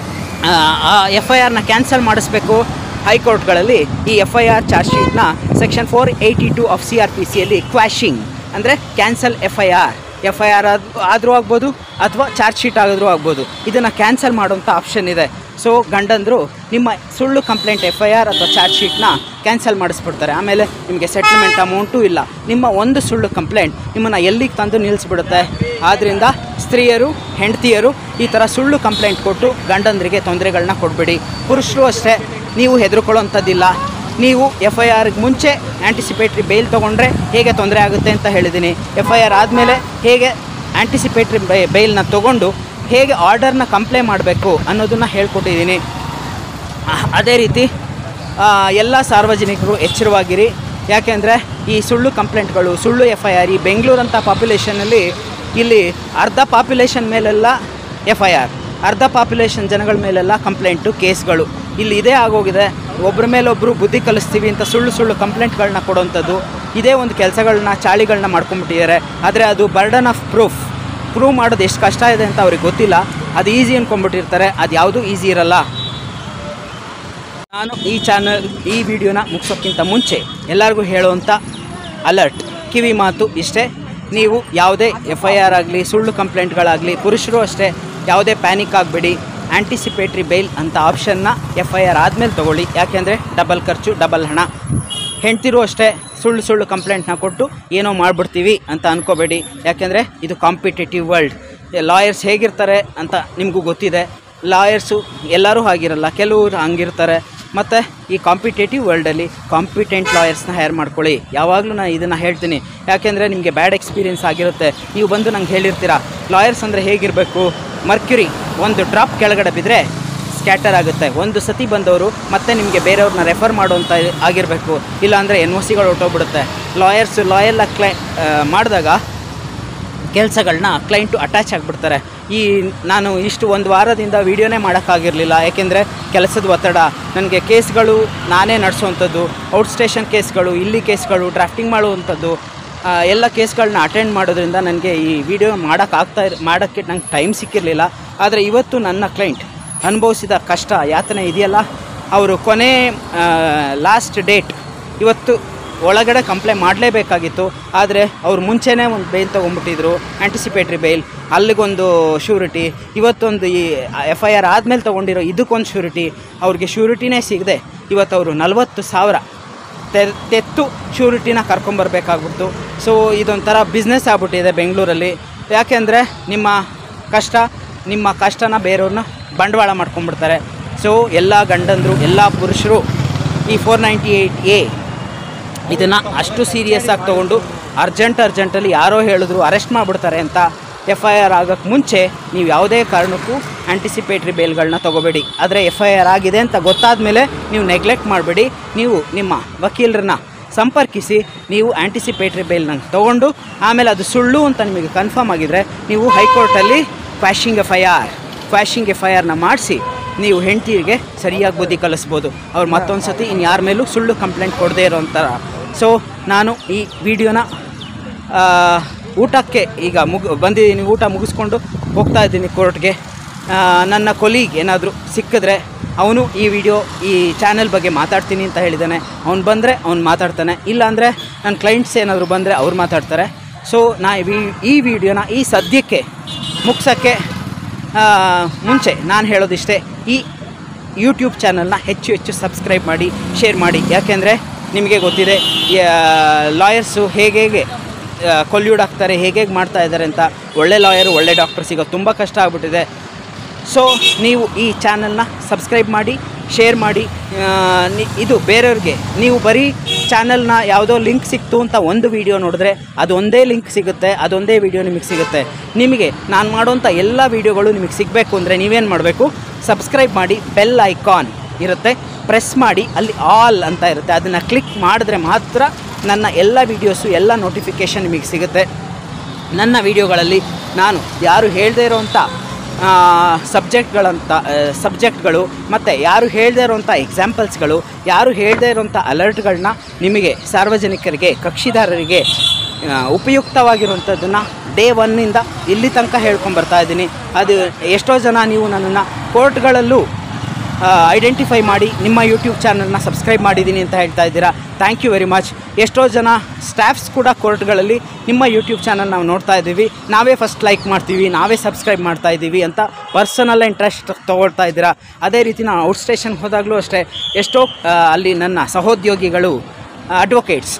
S1: ಆ ಎಫ್ ಐ ಆರ್ನ ಕ್ಯಾನ್ಸಲ್ ಮಾಡಿಸ್ಬೇಕು ಹೈಕೋರ್ಟ್ಗಳಲ್ಲಿ ಈ ಎಫ್ ಐ ಆರ್ ಚಾರ್ಜ್ ಶೀಟ್ನ section four eighty two of C R P ಸಿಯಲ್ಲಿ ಕ್ವಾಶಿಂಗ್ ಅಂದರೆ cancel F I R F I R ಆದರೂ ಆಗ್ಬೋದು ಅಥವಾ ಚಾರ್ಜ್ ಶೀಟ್ ಆಗಿದ್ರೂ ಆಗ್ಬೋದು ಇದನ್ನು ಕ್ಯಾನ್ಸಲ್ ಮಾಡುವಂಥ ಆಪ್ಷನ್ ಇದೆ ಸೊ ಗಂಡಂದರು ನಿಮ್ಮ ಸುಳ್ಳು ಕಂಪ್ಲೇಂಟ್ ಎಫ್ ಐ ಆರ್ ಅಥವಾ ಚಾರ್ಜ್ ಶೀಟ್ನ ಕ್ಯಾನ್ಸಲ್ ಮಾಡಿಸ್ಬಿಡ್ತಾರೆ ಆಮೇಲೆ ನಿಮಗೆ ಸೆಟ್ಲ್ಮೆಂಟ್ ಅಮೌಂಟು ಇಲ್ಲ ನಿಮ್ಮ ಒಂದು ಸುಳ್ಳು ಕಂಪ್ಲೇಂಟ್ ನಿಮ್ಮನ್ನು ಎಲ್ಲಿಗೆ ತಂದು ನಿಲ್ಲಿಸ್ಬಿಡುತ್ತೆ ಆದ್ದರಿಂದ ಸ್ತ್ರೀಯರು ಹೆಂಡತಿಯರು ಈ ಥರ ಸುಳ್ಳು ಕಂಪ್ಲೇಂಟ್ ಕೊಟ್ಟು ಗಂಡಂದರಿಗೆ ತೊಂದರೆಗಳನ್ನ ಕೊಡಬೇಡಿ ಪುರುಷರು ಅಷ್ಟೇ ನೀವು ಹೆದರ್ಕೊಳ್ಳೋಂಥದ್ದಿಲ್ಲ ನೀವು ಎಫ್ ಐ ಆರ್ಗೆ ಮುಂಚೆ ಆ್ಯಂಟಿಸಿಪೇಟ್ರಿ ಬೇಲ್ ತೊಗೊಂಡ್ರೆ ಹೇಗೆ ತೊಂದರೆ ಆಗುತ್ತೆ ಅಂತ ಹೇಳಿದ್ದೀನಿ ಎಫ್ ಐ ಆರ್ ಆದಮೇಲೆ ಹೇಗೆ ಆ್ಯಂಟಿಸಿಪೇಟ್ರಿ ಬೇ ಬೇಲ್ನ ತೊಗೊಂಡು ಹೇಗೆ ಆರ್ಡರ್ನ ಕಂಪ್ಲೇ ಮಾಡಬೇಕು ಅನ್ನೋದನ್ನು ಹೇಳ್ಕೊಟ್ಟಿದ್ದೀನಿ ಅಹ್, ಅದೇ ರೀತಿ ಎಲ್ಲ ಸಾರ್ವಜನಿಕರು ಎಚ್ಚರವಾಗಿರಿ ಯಾಕೆಂದರೆ ಈ ಸುಳ್ಳು ಕಂಪ್ಲೇಂಟ್ಗಳು ಸುಳ್ಳು ಎಫ್ ಐ ಆರ್ ಈ ಬೆಂಗಳೂರಂಥ ಪಾಪ್ಯುಲೇಷನಲ್ಲಿ ಇಲ್ಲಿ ಅರ್ಧ ಪಾಪ್ಯುಲೇಷನ್ ಮೇಲೆಲ್ಲ ಎಫ್ ಐ ಆರ್ ಅರ್ಧ ಪಾಪ್ಯುಲೇಷನ್ ಜನಗಳ ಮೇಲೆಲ್ಲ ಕಂಪ್ಲೇಂಟು ಕೇಸ್ಗಳು ಇಲ್ಲಿ ಇದೇ ಆಗೋಗಿದೆ ಒಬ್ಬರ ಮೇಲೊಬ್ಬರು ಬುದ್ಧಿ ಕಲಿಸ್ತೀವಿ ಅಂತ ಸುಳ್ಳು ಸುಳ್ಳು ಕಂಪ್ಲೇಂಟ್ಗಳನ್ನ ಕೊಡೋವಂಥದ್ದು ಇದೇ ಒಂದು ಕೆಲಸಗಳನ್ನ ಚಾಳಿಗಳನ್ನ ಮಾಡ್ಕೊಂಬಿಟ್ಟಿದ್ದಾರೆ ಆದರೆ ಅದು ಬರ್ಡನ್ ಆಫ್ ಪ್ರೂಫ್ ಪ್ರೂವ್ ಮಾಡೋದು ಎಷ್ಟು ಕಷ್ಟ ಇದೆ ಅಂತ ಅವ್ರಿಗೆ ಗೊತ್ತಿಲ್ಲ ಅದು ಈಸಿ ಅಂದ್ಕೊಂಡ್ಬಿಟ್ಟಿರ್ತಾರೆ ಅದು ಯಾವುದೂ ಈಸಿ ಇರಲ್ಲ ನಾನು ಈ ಚಾನಲ್ ಈ ವಿಡಿಯೋನ ಮುಗಿಸೋಕ್ಕಿಂತ ಮುಂಚೆ ಎಲ್ಲರಿಗೂ ಹೇಳುವಂಥ ಅಲರ್ಟ್ ಕಿವಿ ಮಾತು ಇಷ್ಟೇ ನೀವು ಯಾವುದೇ ಎಫ್ ಐ ಆರ್ ಆಗಲಿ ಸುಳ್ಳು ಕಂಪ್ಲೇಂಟ್ಗಳಾಗಲಿ ಪುರುಷರು ಅಷ್ಟೇ ಯಾವುದೇ ಪ್ಯಾನಿಕ್ ಆಗಬೇಡಿ ಆ್ಯಂಟಿಸಿಪೇಟ್ರಿ ಬೇಲ್ ಅಂತ ಆಪ್ಷನ್ನ ಎಫ್ ಐ ಆರ್ ಆದಮೇಲೆ ತೊಗೊಳ್ಳಿ ಯಾಕೆಂದರೆ ಡಬಲ್ ಖರ್ಚು ಡಬಲ್ ಹಣ ಹೆಂಡ್ತಿರು ಅಷ್ಟೇ ಸುಳ್ಳು ಸುಳ್ಳು ಕಂಪ್ಲೇಂಟ್ನ ಕೊಟ್ಟು ಏನೋ ಮಾಡಿಬಿಡ್ತೀವಿ ಅಂತ ಅನ್ಕೋಬೇಡಿ ಯಾಕೆಂದರೆ ಇದು ಕಾಂಪಿಟೇಟಿವ್ ವರ್ಲ್ಡ್ ಲಾಯರ್ಸ್ ಹೇಗಿರ್ತಾರೆ ಅಂತ ನಿಮಗೂ ಗೊತ್ತಿದೆ ಲಾಯರ್ಸು ಎಲ್ಲರೂ ಹಾಗಿರಲ್ಲ ಕೆಲವರು ಹಂಗಿರ್ತಾರೆ ಮತ್ತು ಈ ಕಾಂಪಿಟೇಟಿವ್ ವರ್ಲ್ಡಲ್ಲಿ ಕಾಂಪಿಟೆಂಟ್ ಲಾಯರ್ಸ್ನ ಹೈರ್ ಮಾಡ್ಕೊಳ್ಳಿ ಯಾವಾಗಲೂ ನಾನು ಇದನ್ನು ಹೇಳ್ತೀನಿ ಯಾಕೆಂದರೆ ನಿಮಗೆ ಬ್ಯಾಡ್ ಎಕ್ಸ್ಪೀರಿಯನ್ಸ್ ಆಗಿರುತ್ತೆ ನೀವು ಬಂದು ನಂಗೆ ಹೇಳಿರ್ತೀರಾ ಲಾಯರ್ಸ್ ಅಂದರೆ ಹೇಗಿರಬೇಕು ಮರ್ಕ್ಯುರಿ ಒಂದು ಡ್ರಾಪ್ ಕೆಳಗಡೆ ಬಿದ್ದರೆ ಸ್ಕ್ಯಾಟರ್ ಆಗುತ್ತೆ ಒಂದು ಸತಿ ಬಂದವರು ಮತ್ತೆ ನಿಮಗೆ ಬೇರೆಯವ್ರನ್ನ ರೆಫರ್ ಮಾಡುವಂಥ ಆಗಿರಬೇಕು ಇಲ್ಲಾಂದರೆ ಎನ್ ಒ ಸಿಗಳು ಹೊಟ್ಟೋಗ್ಬಿಡುತ್ತೆ ಲಾಯರ್ಸ್ ಲಾಯಲ್ ಕ್ಲೈ ಮಾಡಿದಾಗ ಕೆಲಸಗಳನ್ನ ಕ್ಲೈಂಟು ಅಟ್ಯಾಚ್ ಆಗಿಬಿಡ್ತಾರೆ ಈ ನಾನು ಇಷ್ಟು ಒಂದು ವಾರದಿಂದ ವೀಡಿಯೋನೇ ಮಾಡೋಕ್ಕಾಗಿರಲಿಲ್ಲ ಯಾಕೆಂದರೆ ಕೆಲಸದ ಒತ್ತಡ ನನಗೆ ಕೇಸ್ಗಳು ನಾನೇ ನಡೆಸೋವಂಥದ್ದು ಔಟ್ ಸ್ಟೇಷನ್ ಕೇಸ್ಗಳು ಇಲ್ಲಿ ಕೇಸ್ಗಳು ಡ್ರಾಫ್ಟಿಂಗ್ ಮಾಡುವಂಥದ್ದು ಆ, ಎಲ್ಲ ಕೇಸ್ಗಳನ್ನ ಅಟೆಂಡ್ ಮಾಡೋದ್ರಿಂದ ನನಗೆ ಈ ವಿಡಿಯೋ ಮಾಡೋಕ್ಕಾಗ್ತಾ ಇರ್ ಮಾಡೋಕ್ಕೆ ನಂಗೆ ಟೈಮ್ ಸಿಕ್ಕಿರಲಿಲ್ಲ ಆದರೆ ಇವತ್ತು ನನ್ನ ಕ್ಲೈಂಟ್ ಅನುಭವಿಸಿದ ಕಷ್ಟ ಯಾತನೆ ಇದೆಯಲ್ಲ ಅವರು ಕೊನೆ ಲಾಸ್ಟ್ ಡೇಟ್ ಇವತ್ತು ಒಳಗಡೆ ಕಂಪ್ಲೇಂಟ್ ಮಾಡಲೇಬೇಕಾಗಿತ್ತು ಆದರೆ ಅವ್ರು ಮುಂಚೆನೇ ಒಂದು ಬೇಲ್ ತೊಗೊಂಡ್ಬಿಟ್ಟಿದ್ರು ಆ್ಯಂಟಿಸಿಪೇಟ್ರಿ ಬೇಲ್ ಅಲ್ಲಿಗೊಂದು ಶ್ಯೂರಿಟಿ ಇವತ್ತೊಂದು ಈ ಎಫ್ ಐ ಆರ್ ಆದಮೇಲೆ ತೊಗೊಂಡಿರೋ ಇದಕ್ಕೊಂದು ಶ್ಯೂರಿಟಿ ಅವ್ರಿಗೆ ಶ್ಯೂರಿಟಿನೇ ಸಿಗದೆ ಇವತ್ತು ಅವರು ನಲವತ್ತು ಸಾವಿರ ತೆ ತೆತ್ತು ಶ್ಯೂರಿಟಿನ ಕರ್ಕೊಂಬರ್ಬೇಕಾಗ್ಬಿಡ್ತು ಸೊ ಇದೊಂಥರ ಬಿಸ್ನೆಸ್ ಆಗ್ಬಿಟ್ಟಿದೆ ಬೆಂಗಳೂರಲ್ಲಿ ಯಾಕೆಂದರೆ ನಿಮ್ಮ ಕಷ್ಟ ನಿಮ್ಮ ಕಷ್ಟನ ಬೇರೆಯವ್ರನ್ನ ಬಂಡವಾಳ ಮಾಡ್ಕೊಂಡ್ಬಿಡ್ತಾರೆ ಸೊ ಎಲ್ಲ ಗಂಡಂದರು ಎಲ್ಲ ಪುರುಷರು ಈ ಫೋರ್ ನೈಂಟಿ ಏಯ್ಟ್ ಎ ಇದನ್ನು ಅಷ್ಟು ಸೀರಿಯಸ್ ಆಗಿ ತೊಗೊಂಡು ಅರ್ಜೆಂಟ್ ಅರ್ಜೆಂಟಲ್ಲಿ ಯಾರೋ ಹೇಳಿದ್ರು ಅರೆಸ್ಟ್ ಮಾಡಿಬಿಡ್ತಾರೆ ಅಂತ ಎಫ್ ಐ ಆರ್ ಆಗೋಕ್ಕೆ ಮುಂಚೆ ನೀವು ಯಾವುದೇ ಕಾರಣಕ್ಕೂ ಆ್ಯಂಟಿಸಿಪೇಟ್ರಿ ಬೇಲ್ಗಳನ್ನ ತೊಗೋಬೇಡಿ ಆದರೆ ಎಫ್ ಐ ಆರ್ ಆಗಿದೆ ಅಂತ ಗೊತ್ತಾದ ಮೇಲೆ ನೀವು ನೆಗ್ಲೆಕ್ಟ್ ಮಾಡಬೇಡಿ ನೀವು ನಿಮ್ಮ ವಕೀಲರನ್ನ ಸಂಪರ್ಕಿಸಿ ನೀವು ಆ್ಯಂಟಿಸಿಪೇಟ್ರಿ ಬೇಲ್ನ ತೊಗೊಂಡು ಆಮೇಲೆ ಅದು ಸುಳ್ಳು ಅಂತ ನಿಮಗೆ ಕನ್ಫರ್ಮ್ ಆಗಿದ್ರೆ ನೀವು ಹೈಕೋರ್ಟಲ್ಲಿ quashing F I R quashing F I ಆರ್ನ ಮಾಡಿಸಿ ನೀವು ಹೆಂಡತಿಗೆ ಸರಿಯಾಗಿ ಬುದ್ಧಿ ಕಲಿಸ್ಬೋದು ಅವ್ರು ಮತ್ತೊಂದು ಸತಿ ಇನ್ನು ಯಾರ ಮೇಲೂ ಸುಳ್ಳು ಕಂಪ್ಲೇಂಟ್ ಕೊಡದೇ ಇರೋ ಥರ ಸೊ ನಾನು ಈ ವಿಡಿಯೋನ ಆ, ಊಟಕ್ಕೆ ಈಗ ಮುಗ್ ಬಂದಿದ್ದೀನಿ ಊಟ ಮುಗಿಸ್ಕೊಂಡು ಹೋಗ್ತಾ ಇದ್ದೀನಿ ಕೋರ್ಟ್ಗೆ ಆ, ನನ್ನ ಕೊಲೀಗ್ ಏನಾದರೂ ಸಿಕ್ಕಿದ್ರೆ ಅವನು ಈ ವಿಡಿಯೋ ಈ ಚಾನೆಲ್ ಬಗ್ಗೆ ಮಾತಾಡ್ತೀನಿ ಅಂತ ಹೇಳಿದ್ದಾನೆ ಅವ್ನು ಬಂದರೆ ಅವ್ನು ಮಾತಾಡ್ತಾನೆ ಇಲ್ಲಾಂದರೆ ನನ್ನ ಕ್ಲೈಂಟ್ಸ್ ಏನಾದರೂ ಬಂದರೆ ಅವ್ರು ಮಾತಾಡ್ತಾರೆ ಸೊ ನಾ ಈ ವಿ- ಈ ವಿಡಿಯೋನ ಈ ಸದ್ಯಕ್ಕೆ ಮುಗ್ಸೋಕ್ಕೆ ಆ, ಮುಂಚೆ ನಾನು ಹೇಳೋದಿಷ್ಟೇ ಈ ಯೂಟ್ಯೂಬ್ ಚಾನಲ್ನ ಹೆಚ್ಚು ಹೆಚ್ಚು ಸಬ್ಸ್ಕ್ರೈಬ್ ಮಾಡಿ ಶೇರ್ ಮಾಡಿ ಯಾಕೆಂದರೆ ನಿಮಗೆ ಗೊತ್ತಿದೆ ಲಾಯರ್ಸು ಹೇಗೆ ಹೇಗೆ ಕೊಲ್ಯೂಡ್ ಆಗ್ತಾರೆ ಹೇಗೆ ಹೇಗೆ ಮಾಡ್ತಾ ಇದ್ದಾರೆ ಅಂತ ಒಳ್ಳೆ ಲಾಯರು ಒಳ್ಳೆ ಡಾಕ್ಟರ್ ಸಿಗೋದು ತುಂಬ ಕಷ್ಟ ಆಗ್ಬಿಟ್ಟಿದೆ ಸೊ ನೀವು ಈ ಚಾನಲ್ನ ಸಬ್ಸ್ಕ್ರೈಬ್ ಮಾಡಿ ಶೇರ್ ಮಾಡಿ ಆ, ನಿ- ಇದು ಬೇರೆಯವ್ರಿಗೆ ನೀವು ಬರೀ ಚಾನಲ್ನ ಯಾವುದೋ ಲಿಂಕ್ ಸಿಕ್ತು ಅಂತ ಒಂದು ವಿಡಿಯೋ ನೋಡಿದ್ರೆ ಅದು ಒಂದೇ ಲಿಂಕ್ ಸಿಗುತ್ತೆ ಅದೊಂದೇ ವಿಡಿಯೋ ನಿಮಗೆ ಸಿಗುತ್ತೆ ನಿಮಗೆ ನಾನು ಮಾಡೋಂಥ ಎಲ್ಲ ವೀಡಿಯೋಗಳು ನಿಮಗೆ ಸಿಗಬೇಕು ಅಂದರೆ ನೀವೇನು ಮಾಡಬೇಕು ಸಬ್ಸ್ಕ್ರೈಬ್ ಮಾಡಿ ಬೆಲ್ ಐಕಾನ್ ಇರುತ್ತೆ ಪ್ರೆಸ್ ಮಾಡಿ ಅಲ್ಲಿ ಆಲ್ ಅಂತ ಇರುತ್ತೆ ಅದನ್ನು ಕ್ಲಿಕ್ ಮಾಡಿದ್ರೆ ಮಾತ್ರ ನನ್ನ ಎಲ್ಲ ವೀಡಿಯೋಸು ಎಲ್ಲ ನೋಟಿಫಿಕೇಷನ್ ನಿಮಗೆ ಸಿಗುತ್ತೆ ನನ್ನ ವಿಡಿಯೋಗಳಲ್ಲಿ ನಾನು ಯಾರು ಹೇಳದೇ ಇರೋವಂಥ ಸಬ್ಜೆಕ್ಟ್ಗಳಂತ ಸಬ್ಜೆಕ್ಟ್ಗಳು ಮತ್ತು ಯಾರು ಹೇಳದೇ ಇರೋವಂಥ ಎಕ್ಸಾಂಪಲ್ಸ್ಗಳು ಯಾರು ಹೇಳದೇ ಇರೋವಂಥ ಅಲರ್ಟ್ಗಳನ್ನ ನಿಮಗೆ ಸಾರ್ವಜನಿಕರಿಗೆ ಕಕ್ಷಿದಾರರಿಗೆ ಆ, ಉಪಯುಕ್ತವಾಗಿರುವಂಥದ್ದನ್ನು ಡೇ ಒನ್ನಿಂದ ಇಲ್ಲಿ ತನಕ ಹೇಳ್ಕೊಂಬರ್ತಾ ಇದ್ದೀನಿ ಅದು ಎಷ್ಟೋ ಜನ ನೀವು ನನ್ನನ್ನು ಕೋರ್ಟ್ಗಳಲ್ಲೂ ಐಡೆಂಟಿಫೈ ಮಾಡಿ ನಿಮ್ಮ ಯೂಟ್ಯೂಬ್ ಚಾನಲ್ನ ಸಬ್ಸ್ಕ್ರೈಬ್ ಮಾಡಿದ್ದೀನಿ ಅಂತ ಹೇಳ್ತಾ ಇದ್ದೀರಾ ಥ್ಯಾಂಕ್ ಯು ವೆರಿ ಮಚ್ ಎಷ್ಟೋ ಜನ ಸ್ಟಾಫ್ಸ್ ಕೂಡ ಕೋರ್ಟ್ಗಳಲ್ಲಿ ನಿಮ್ಮ ಯೂಟ್ಯೂಬ್ ಚಾನಲ್ ನಾವು ನೋಡ್ತಾ ಇದ್ದೀವಿ ನಾವೇ ಫಸ್ಟ್ ಲೈಕ್ ಮಾಡ್ತೀವಿ ನಾವೇ ಸಬ್ಸ್ಕ್ರೈಬ್ ಮಾಡ್ತಾ ಇದ್ದೀವಿ ಅಂತ ಪರ್ಸನಲ್ ಇಂಟ್ರೆಸ್ಟ್ ತೊಗೊಳ್ತಾ ಇದ್ದೀರಾ ಅದೇ ರೀತಿ ನಾನು ಔಟ್ ಸ್ಟೇಷನ್ಗೆ ಹೋದಾಗಲೂ ಅಷ್ಟೇ ಎಷ್ಟೋ ಆ, ಅಲ್ಲಿ ನನ್ನ ಸಹೋದ್ಯೋಗಿಗಳು ಅಡ್ವೊಕೇಟ್ಸ್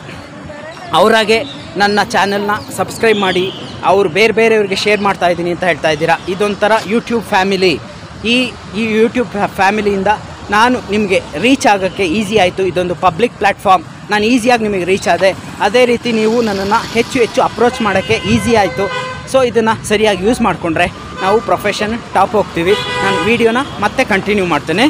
S1: ಅವರಾಗೆ ನನ್ನ ಚಾನಲ್ನ ಸಬ್ಸ್ಕ್ರೈಬ್ ಮಾಡಿ ಅವರು ಬೇರೆ ಬೇರೆಯವ್ರಿಗೆ ಶೇರ್ ಮಾಡ್ತಾ ಇದ್ದೀನಿ ಅಂತ ಹೇಳ್ತಾ ಇದ್ದೀರಾ ಇದೊಂಥರ ಯೂಟ್ಯೂಬ್ ಫ್ಯಾಮಿಲಿ ಈ ಈ ಯೂಟ್ಯೂಬ್ ಫ್ಯಾಮಿಲಿಯಿಂದ ನಾನು ನಿಮಗೆ ರೀಚ್ ಆಗೋಕ್ಕೆ ಈಸಿ ಆಯಿತು ಇದೊಂದು ಪಬ್ಲಿಕ್ ಪ್ಲ್ಯಾಟ್ಫಾರ್ಮ್ ನಾನು ಈಸಿಯಾಗಿ ನಿಮಗೆ ರೀಚ್ ಆದೆ ಅದೇ ರೀತಿ ನೀವು ನನ್ನನ್ನು ಹೆಚ್ಚು ಹೆಚ್ಚು ಅಪ್ರೋಚ್ ಮಾಡೋಕ್ಕೆ ಈಸಿ ಆಯಿತು ಸೊ ಇದನ್ನು ಸರಿಯಾಗಿ ಯೂಸ್ ಮಾಡಿಕೊಂಡ್ರೆ ನಾವು ಪ್ರೊಫೆಷನ್ ಟಾಪ್ ಹೋಗ್ತೀವಿ ನಾನು ವೀಡಿಯೋನ ಮತ್ತೆ ಕಂಟಿನ್ಯೂ ಮಾಡ್ತೇನೆ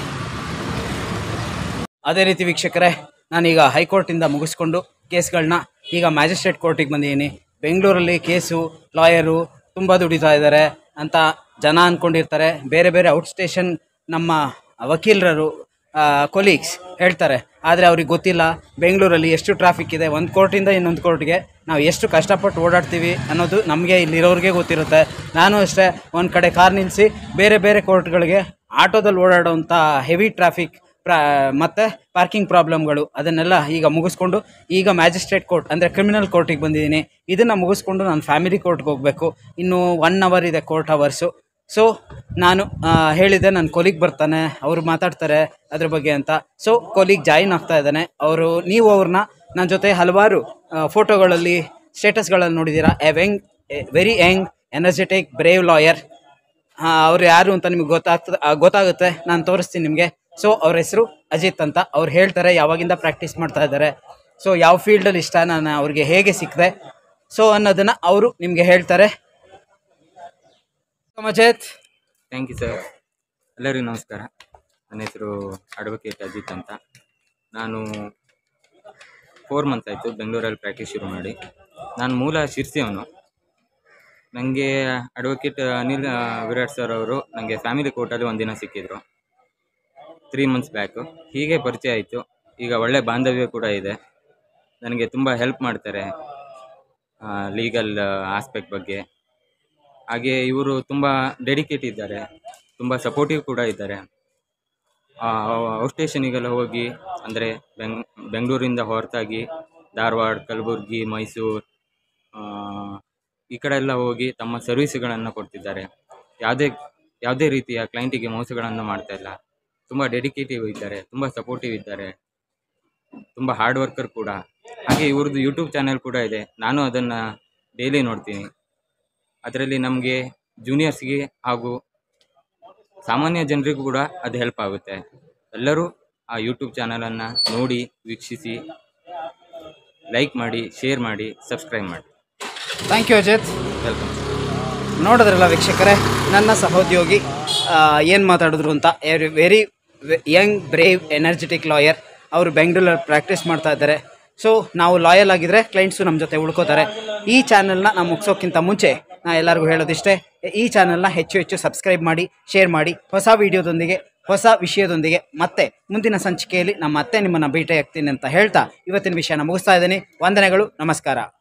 S1: ಅದೇ ರೀತಿ ವೀಕ್ಷಕರೇ ನಾನೀಗ ಹೈಕೋರ್ಟಿಂದ ಮುಗಿಸ್ಕೊಂಡು ಕೇಸ್ಗಳನ್ನ ಈಗ ಮ್ಯಾಜಿಸ್ಟ್ರೇಟ್ ಕೋರ್ಟಿಗೆ ಬಂದಿದ್ದೀನಿ ಬೆಂಗಳೂರಲ್ಲಿ ಕೇಸು ಲಾಯರು ತುಂಬ ದುಡಿತಾ ಇದ್ದಾರೆ ಅಂತ ಜನ ಅಂದ್ಕೊಂಡಿರ್ತಾರೆ ಬೇರೆ ಬೇರೆ ಔಟ್ ಸ್ಟೇಷನ್ ನಮ್ಮ ವಕೀಲರು ಕೊಲೀಗ್ಸ್ ಹೇಳ್ತಾರೆ ಆದರೆ ಅವ್ರಿಗೆ ಗೊತ್ತಿಲ್ಲ ಬೆಂಗಳೂರಲ್ಲಿ ಎಷ್ಟು ಟ್ರಾಫಿಕ್ ಇದೆ ಒಂದು ಕೋರ್ಟಿಂದ ಇನ್ನೊಂದು ಕೋರ್ಟ್ಗೆ ನಾವು ಎಷ್ಟು ಕಷ್ಟಪಟ್ಟು ಓಡಾಡ್ತೀವಿ ಅನ್ನೋದು ನಮಗೆ ಇಲ್ಲಿರೋರಿಗೆ ಗೊತ್ತಿರುತ್ತೆ ನಾನು ಅಷ್ಟೇ ಒಂದು ಕಡೆ ಕಾರ್ ನಿಲ್ಲಿಸಿ ಬೇರೆ ಬೇರೆ ಕೋರ್ಟ್ಗಳಿಗೆ ಆಟೋದಲ್ಲಿ ಓಡಾಡೋವಂಥ ಹೆವಿ ಟ್ರಾಫಿಕ್ ಪ್ರಾ ಮತ್ತು ಪಾರ್ಕಿಂಗ್ ಪ್ರಾಬ್ಲಮ್ಗಳು ಅದನ್ನೆಲ್ಲ ಈಗ ಮುಗಿಸ್ಕೊಂಡು ಈಗ ಮ್ಯಾಜಿಸ್ಟ್ರೇಟ್ ಕೋರ್ಟ್ ಅಂದರೆ ಕ್ರಿಮಿನಲ್ ಕೋರ್ಟಿಗೆ ಬಂದಿದ್ದೀನಿ ಇದನ್ನು ಮುಗಿಸ್ಕೊಂಡು ನಾನು ಫ್ಯಾಮಿಲಿ ಕೋರ್ಟ್ಗೆ ಹೋಗಬೇಕು ಇನ್ನು ಒನ್ ಅವರ್ ಇದೆ ಕೋರ್ಟ್ ಅವರ್ಸು ಸೊ ನಾನು ಆ, ಹೇಳಿದ್ದೆ ನನ್ನ ಕೊಲಿಗ್ ಬರ್ತಾನೆ ಅವರು ಮಾತಾಡ್ತಾರೆ ಅದ್ರ ಬಗ್ಗೆ ಅಂತ ಸೊ ಕೊಲಿಗ್ ಜಾಯಿನ್ ಆಗ್ತಾ ಇದ್ದಾನೆ ಅವರು ನೀವು ಅವ್ರನ್ನ ನನ್ನ ಜೊತೆ ಹಲವಾರು ಫೋಟೋಗಳಲ್ಲಿ ಸ್ಟೇಟಸ್ಗಳಲ್ಲಿ ನೋಡಿದ್ದೀರಾ a young very young energetic brave lawyer ಅವ್ರು ಯಾರು ಅಂತ ನಿಮಗೆ ಗೊತ್ತಾಗ್ತದೆ ಆ, ಗೊತ್ತಾಗುತ್ತೆ ನಾನು ತೋರಿಸ್ತೀನಿ ನಿಮಗೆ ಸೊ ಅವ್ರ ಹೆಸರು ಅಜಿತ್ ಅಂತ ಅವ್ರು ಹೇಳ್ತಾರೆ ಯಾವಾಗಿಂದ ಪ್ರಾಕ್ಟೀಸ್ ಮಾಡ್ತಾ ಇದ್ದಾರೆ ಸೊ ಯಾವ ಫೀಲ್ಡಲ್ಲಿ ಇಷ್ಟ ನಾನು ಅವ್ರಿಗೆ ಹೇಗೆ ಸಿಕ್ಕಿದೆ ಸೊ ಅನ್ನೋದನ್ನು ಅವರು ನಿಮಗೆ ಹೇಳ್ತಾರೆ ಅಜಿತ್
S2: ಥ್ಯಾಂಕ್ ಯು ಸರ್ ಎಲ್ಲರಿಗೂ ನಮಸ್ಕಾರ ನನ್ನ ಹೆಸರು ಅಡ್ವೊಕೇಟ್ ಅಜಿತ್ ಅಂತ ನಾನು ಫೋರ್ ಮಂತ್ಸ್ ಆಯಿತು ಬೆಂಗಳೂರಲ್ಲಿ ಪ್ರಾಕ್ಟೀಸ್ ಶುರು ಮಾಡಿ ನಾನು ಮೂಲ ಶಿರ್ಸಿಯವನು ನನಗೆ ಅಡ್ವೊಕೇಟ್ ಅನಿಲ್ ಆ, ವಿರಾಟ್ ಸರ್ ಅವರು ನನಗೆ ಫ್ಯಾಮಿಲಿ ಕೋರ್ಟಲ್ಲಿ ಒಂದಿನ ಸಿಕ್ಕಿದ್ರು ತ್ರೀ ಮಂತ್ಸ್ ಬ್ಯಾಕು ಹೀಗೆ ಪರಿಚಯ ಆಯಿತು ಈಗ ಒಳ್ಳೆ ಬಾಂಧವ್ಯ ಕೂಡ ಇದೆ ನನಗೆ ತುಂಬ ಹೆಲ್ಪ್ ಮಾಡ್ತಾರೆ ಲೀಗಲ್ ಆಸ್ಪೆಕ್ಟ್ ಬಗ್ಗೆ ಹಾಗೆ ಇವರು ತುಂಬ ಡೆಡಿಕೇಟ್ ಇದ್ದಾರೆ ತುಂಬ ಸಪೋರ್ಟಿವ್ ಕೂಡ ಇದ್ದಾರೆ ಔಟ್ ಸ್ಟೇಷನಿಗೆಲ್ಲ ಹೋಗಿ ಅಂದರೆ ಬೆಂಗ್ ಬೆಂಗಳೂರಿಂದ ಹೊರತಾಗಿ ಧಾರವಾಡ ಕಲಬುರಗಿ ಮೈಸೂರು ಆ, ಈ ಕಡೆ ಎಲ್ಲ ಹೋಗಿ ತಮ್ಮ ಸರ್ವಿಸ್ಗಳನ್ನು ಕೊಡ್ತಿದ್ದಾರೆ ಯಾವುದೇ ಯಾವುದೇ ರೀತಿಯ ಕ್ಲೈಂಟಿಗೆ ಮೋಸಗಳನ್ನು ಮಾಡ್ತಾ ಇಲ್ಲ ತುಂಬ ಡೆಡಿಕೇಟಿವ್ ಇದ್ದಾರೆ ತುಂಬ ಸಪೋರ್ಟಿವ್ ಇದ್ದಾರೆ ತುಂಬ ಹಾರ್ಡ್ ವರ್ಕರ್ ಕೂಡ ಹಾಗೆ ಇವ್ರದ್ದು ಯೂಟ್ಯೂಬ್ ಚಾನೆಲ್ ಕೂಡ ಇದೆ ನಾನು ಅದನ್ನು ಡೈಲಿ ನೋಡ್ತೀನಿ ಅದರಲ್ಲಿ ನಮಗೆ ಜೂನಿಯರ್ಸ್ಗೆ ಹಾಗೂ ಸಾಮಾನ್ಯ ಜನರಿಗೂ ಕೂಡ ಅದು ಹೆಲ್ಪ್ ಆಗುತ್ತೆ ಎಲ್ಲರೂ ಆ ಯೂಟ್ಯೂಬ್ ಚಾನಲನ್ನು ನೋಡಿ ವೀಕ್ಷಿಸಿ ಲೈಕ್ ಮಾಡಿ ಶೇರ್ ಮಾಡಿ ಸಬ್ಸ್ಕ್ರೈಬ್ ಮಾಡಿ
S1: ಥ್ಯಾಂಕ್ ಯು ಅಜಿತ್
S2: ವೆಲ್ಕಮ್
S1: ನೋಡಿದ್ರಲ್ಲ ವೀಕ್ಷಕರೇ ನನ್ನ ಸಹೋದ್ಯೋಗಿ ಏನು ಮಾತಾಡಿದ್ರು ಅಂತ very young brave energetic lawyer ಅವರು ಬೆಂಗಳೂರಲ್ಲಿ ಪ್ರಾಕ್ಟೀಸ್ ಮಾಡ್ತಾ ಇದ್ದಾರೆ ಸೊ ನಾವು ಲಾಯಲ್ ಆಗಿದ್ರೆ ಕ್ಲೈಂಟ್ಸು ನಮ್ಮ ಜೊತೆ ಉಳ್ಕೋತಾರೆ ಈ ಚಾನಲ್ನ ನಾವು ಮುಗಿಸೋಕ್ಕಿಂತ ಮುಂಚೆ ನಾ ಎಲ್ಲರಿಗೂ ಹೇಳೋದಿಷ್ಟೇ ಈ ಚಾನಲ್ನ ಹೆಚ್ಚು ಹೆಚ್ಚು ಸಬ್ಸ್ಕ್ರೈಬ್ ಮಾಡಿ ಶೇರ್ ಮಾಡಿ ಹೊಸ ವಿಡಿಯೋದೊಂದಿಗೆ ಹೊಸ ವಿಷಯದೊಂದಿಗೆ ಮತ್ತೆ ಮುಂದಿನ ಸಂಚಿಕೆಯಲ್ಲಿ ನಮ್ಮ ಮತ್ತೆ ನಿಮ್ಮನ್ನು ಭೇಟಿ ಆಗ್ತೀನಿ ಅಂತ ಹೇಳ್ತಾ ಇವತ್ತಿನ ವಿಷಯನ ಮುಗಿಸ್ತಾ ಇದ್ದೀನಿ ವಂದನೆಗಳು ನಮಸ್ಕಾರ